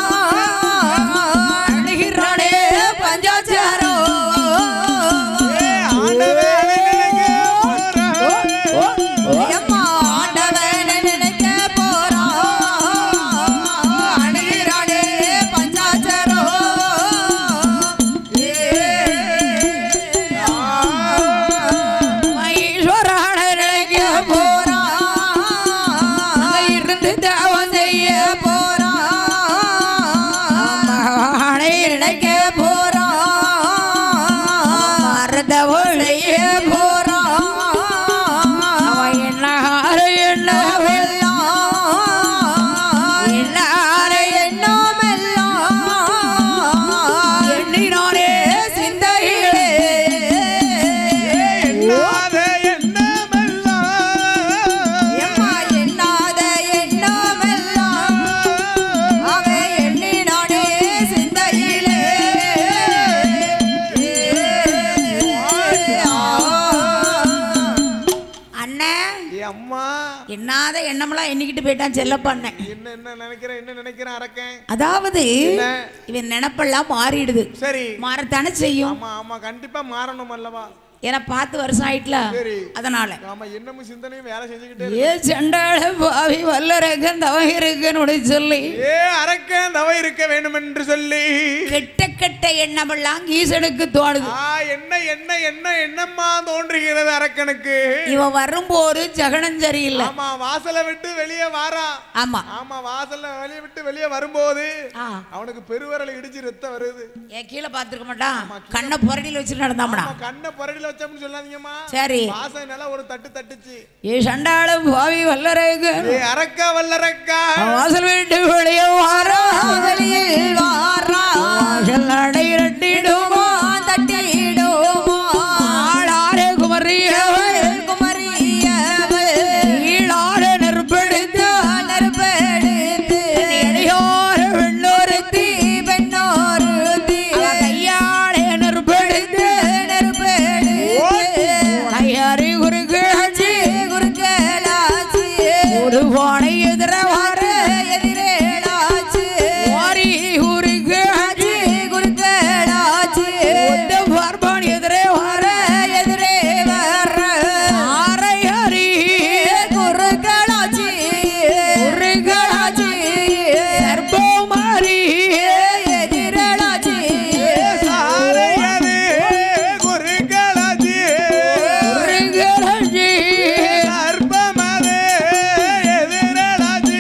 அம்மா என்னாத எண்ணமெல்லாம் எண்ணிக்கிட்டு போயிட்டான் செல்லப்பாண்ணேன் என்ன என்ன நினைக்கிறேன் என்ன நினைக்கிறேன் அரக்கேன் அதாவது என்ன? இவன் நினப்பெல்லாம் மாறிடுது சரி மாறத்தானே செய்யும் ஆமா ஆமா கண்டிப்பா மாறணும் அல்லவா ஏன்னா பார்த்து வருஷம் ஆயிட்டல சரி அதனால ஆமா என்னமும் சிந்தனையும் வேலை செஞ்சுக்கிட்டே ஏ சண்டாள பாவி வல்லரகன் தவகிருக்கன்னு சொல்லி ஏ அரக்கன் தவ இருக்க வேண்டும் என்று சொல்லி கெட்ட கெட்ட எண்ணமெல்லாம் ஈசனுக்கு தோணுது ஆ என்ன என்ன என்ன என்னம்மா தோன்றுகிறது அரக்கனுக்கு இவன் வரும்போது ஜகனம் சரியில்லை ஆமா வாசலை விட்டு வெளியே வாரா ஆமா ஆமா வாசல்ல வெளியே விட்டு வெளியே வரும்போது ஆ. அவனுக்கு பெருவரல் இடிச்சு ரத்தம் வருது ஏன் கீழே பார்த்துருக்க மாட்டான் கண்ணை புரடியில் வச்சுட்டு நடந்தாமடா ஆமா, கண்ணை புரடியில வச்சோம்னு சொல்லாதீங்கம்மா சரி வாசல் நல்லா ஒரு தட்டு தட்டுச்சு ஏ சண்டாள பாவி வல்லரகன் ஏ அரக்கா வல்லரக்கா வாசல் வீட்டு வெளியே வாரா வெளியில் வாரா வாசல் நடை இரட்டிடுமா தட்டிடுமோ ஆளாரே குமரியவள் குமரியவள் ஈழார நெருப்பெடுத்து நெருப்பெடுத்து எளியோர வெள்ளோரத்தி பெண்ணோருத்தி கையாளே நெருப்பெடுத்து நெருப்பெடுத்து ஐயாரி குறுக்காட்சி குறுக்கலாச்சு ஒரு பானை எதிர வார எதிரேலாச்சு வாரி குறுக்காட்சி குறுக்கலாச்சு ஒத்த பார்ப்பான் எதிரே வார எதிரே வர்ற ஆரையாரி குறுக்கலாச்சு குறுக்காட்சி சர்ப்பமாரி எதிரலாச்சு சாரையது குறுக்களது குறுக்காட்சி சர்ப்பமது எதிரலது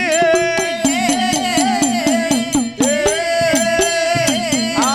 ஆ.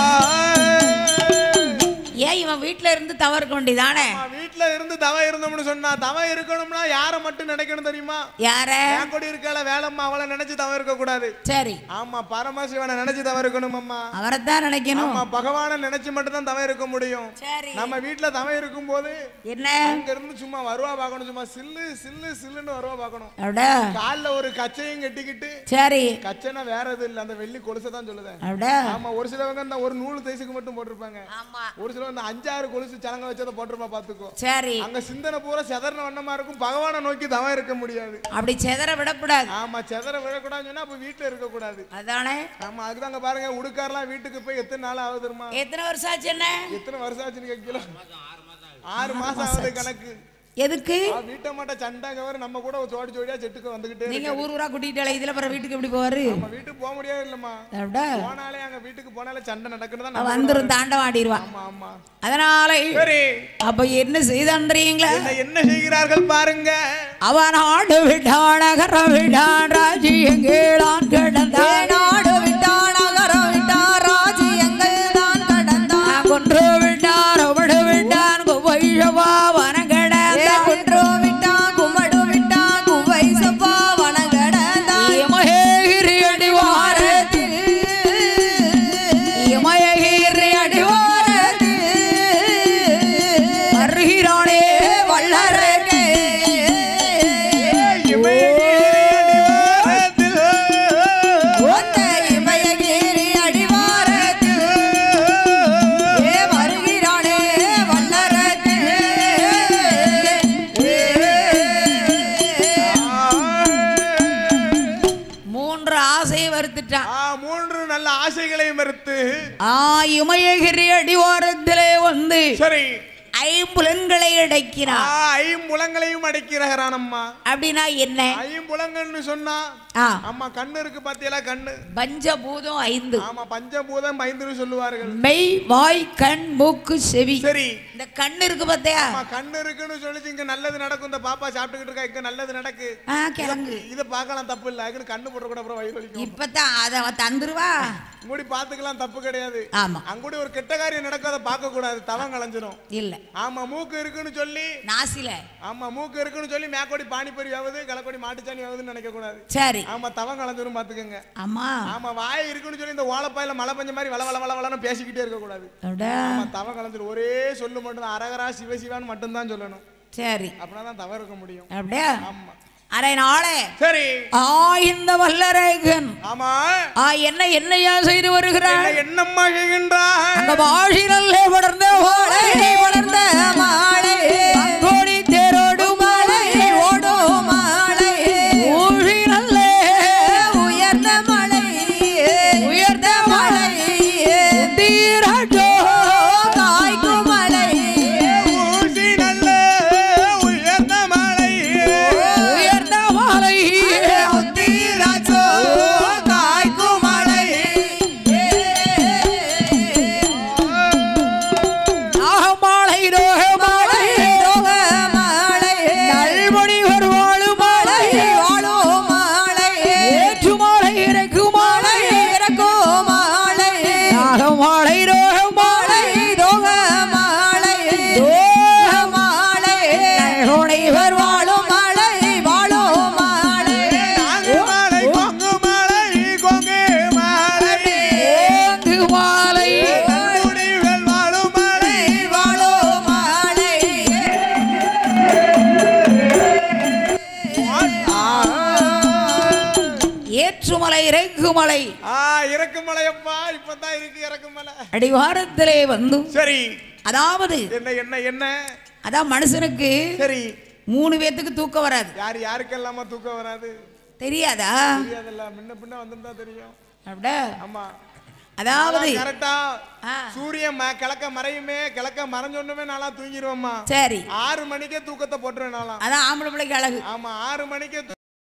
ஏன் இவன் வீட்ல இருந்து தவறுக்க வேண்டியதானே ஆமா, வீட்ல இருந்து தவ இருந்தோம்னு சொன்னா தவ இருக்கணும்னா யாரை மட்டும் நினைக்கணும் தெரியுமா யார என் கூட இருக்கல வேலைம்மா அவளை நினைச்சு தவ இருக்க கூடாது சரி ஆமா பரமசிவனை நினைச்சு தவ இருக்கணும் அம்மா அவரைத்தான் நினைக்கணும் ஆமா பகவானை நினைச்சு மட்டும் தான் தவ இருக்க முடியும் சரி நம்ம வீட்ல தவ இருக்கும் போது என்ன அங்க இருந்து சும்மா வருவா பார்க்கணும் சும்மா சில்லு சில்லு சில்லுன்னு வருவா பார்க்கணும் அப்படியா கால்ல ஒரு கச்சையும் கட்டிக்கிட்டு சரி கச்சைனா வேற எதுவும் இல்ல அந்த வெள்ளி கொலுசை தான் சொல்லுதேன் அப்படியா ஆமா ஒரு சிலவங்க இந்த ஒரு நூல் தைசுக்கு மட்டும் போட்டிருப்பாங்க ஆமா ஒரு சிலவங்க இந்த அஞ்சாறு கொலுசு சலங்க வச்சதை போட்டிருப்பா பாத்துக்கோ சரி அங்க சிந்தனை பூரா செதறின வண்ணமா இருக்கும் பகவானை நோக்கி தவம் இருக்க முடியாது அப்படி செதற விடக்கூடாது ஆமா செதற விழக்கூடாதுன்னு சொன்னா அப்ப வீட்டுல இருக்க கூடாது அதானே ஆமா அதுதாங்க பாருங்க உடுக்காரெல்லாம் வீட்டுக்கு போய் எத்தனை நாள் ஆகுது தெரியுமா எத்தனை வருஷம் ஆச்சு என்ன எத்தனை வருஷம் ஆச்சுன்னு கேட்கல ஆறு மாசம் ஆகுது கணக்கு எதுக்கு ஆ, வீட்டை மாட்ட சண்டாங்க வர நம்ம கூட ஒரு ஜோடி ஜோடியா செட்டுக்கு வந்துகிட்டே நீங்க இருக்கு ஊர் ஊரா கூட்டிகிட்டு இதுல பிற வீட்டுக்கு எப்படி போவாரு நம்ம வீட்டுக்கு போக முடியாது இல்லம்மா அப்படியா போனாலே அங்க வீட்டுக்கு போனாலே சண்டை நடக்குன்னு தான் அவ நம்ம வந்துரும் தாண்டம் ஆடிடுவான் ஆமா ஆமா அதனால சரி அப்ப என்ன செய்தான்றீங்களா என்ன என்ன செய்கிறார்கள் பாருங்க அவன் ஆடு விட்டான் நகரம் விட்டான் ராஜ்யங்கேளான் கிடந்தான் நாடு விட்டான் நகரம் விட்டான் ராஜ்யங்கள் தான் கடந்தான் கொன்று விட்டான் அவடு விட்டான் வைஷவா வனங்கடந்தான் குன்று விட்டான் குமடு விட்டான் குவை சப்பா வனகடந்தான் இமயகிரி அடிவாரத்தில் இமயகிரி அடிவாரத்தில் வருகிறானே வல்லரே இமயகிரி அடிவாரத்தில் ஏ வருகிறானே வல்லரத்தில் மூன்று ஆசையை வறுத்துட்டான் ஆ, மூன்று நல்ல ஆசைகளை மறுத்து ஆ இமயகிரி அடிவாரத்திலே வந்து சரி ஐம்புலன்களை ஆ, அடக்கினான் ஐம்புலங்களையும் அடைக்கிறாரானம்மா அப்படின்னா என்ன ஐம்புலங்கன்னு சொன்னா ஆ ஆமா கண்ணு இருக்கு பாத்தியலா கண்ணு பஞ்சபூதம் ஐந்து ஆமா பஞ்சபூதம் ஐந்துன்னு சொல்லுவார்கள் மெய் வாய் கண் மூக்கு செவி சரி இந்த கண் இருக்கு பார்த்தியா ஆமா கண்ணு இருக்குன்னு சொல்லிச்சு இங்க நல்லது நடக்கும் இந்த பாப்பா சாப்பிட்டுக்கிட்டு இருக்கா இங்க நல்லது நடக்கு ஆ கிளம்பு இத பார்க்கலாம் தப்பு இல்ல அதுக்கு கண்ணு போட கூட அப்புறம் வயிறு வலிக்கும் இப்பதான் அதை அவன் தந்துருவா மூடி பாத்துக்கலாம் தப்பு கிடையாது ஆமா அங்கூடி ஒரு கெட்ட காரியம் நடக்கும் அதை பார்க்க கூடாது தவம் கலைஞ்சிரும் இல்ல ஆமா மூக்கு இருக்குன்னு சொல்லி நாசில ஆமா மூக்கு இருக்குன்னு சொல்லி மேக்கோடி பானிபூரி ஆகுது கலக்கோடி மாட்டுச்சாணி ஆகுதுன்னு நினைக்க கூடாது சரி ஆமா தவம் கலைஞ்சிரும் பாத்துக்கங்க அம்மா ஆமா வாய் இருக்குன்னு சொல்லி இந்த ஓலப்பாயில மழை பெஞ்ச மாதிரி வள வள வள வளன்னு பேசிக்கிட்டே இருக்க கூடாது அப்படியா? ஆமா தவம் கலைஞ்சிரும் ஒரே சொல்லு மட்டும் தான் அரகரா சிவசிவான்னு மட்டும்தான் சொல்லணும் சரி அப்படின்னா தான் தவம் இருக்க முடியும் அப்படியா ஆமா அரை நாளே சரி ஆ இந்த வல்லரேகன் ஆமா ஆ என்ன என்னையா செய்து வருகிறான் என்ன என்னம்மா செய்கின்றாய் அங்க வாழி நல்லே வளர்ந்த வாழை வளர்ந்த மாலை கோடி தேரோடு மாலை ஓடும் ஏற்றுமலை இறைக்குமலை ஆ இறக்கு மலையப்பா இப்பதான் இருக்கு இறக்கு மலை அடிவாரத்திலே வந்து சரி அதாவது என்ன என்ன என்ன அதான் மனுஷனுக்கு சரி மூணு பேத்துக்கு தூக்கம் வராது யார் யாருக்கெல்லாமா தூக்கம் வராது தெரியாதா தெரியாதுல்ல முன்ன பின்ன வந்திருந்தா தெரியும் அப்படியா ஆமா அதாவது கரெக்டா ஆ, சூரியன் ம- கிழக்க மறையுமே கிழக்க மறைஞ்சொன்னுமே நாளா தூங்கிடுவோம்மா சரி ஆறு மணிக்கே தூக்கத்தை போட்டுருவேன் நாளாம் அதான் ஆம்பளை பிள்ளைக்கு அழகு ஆமா ஆறு மணிக்கே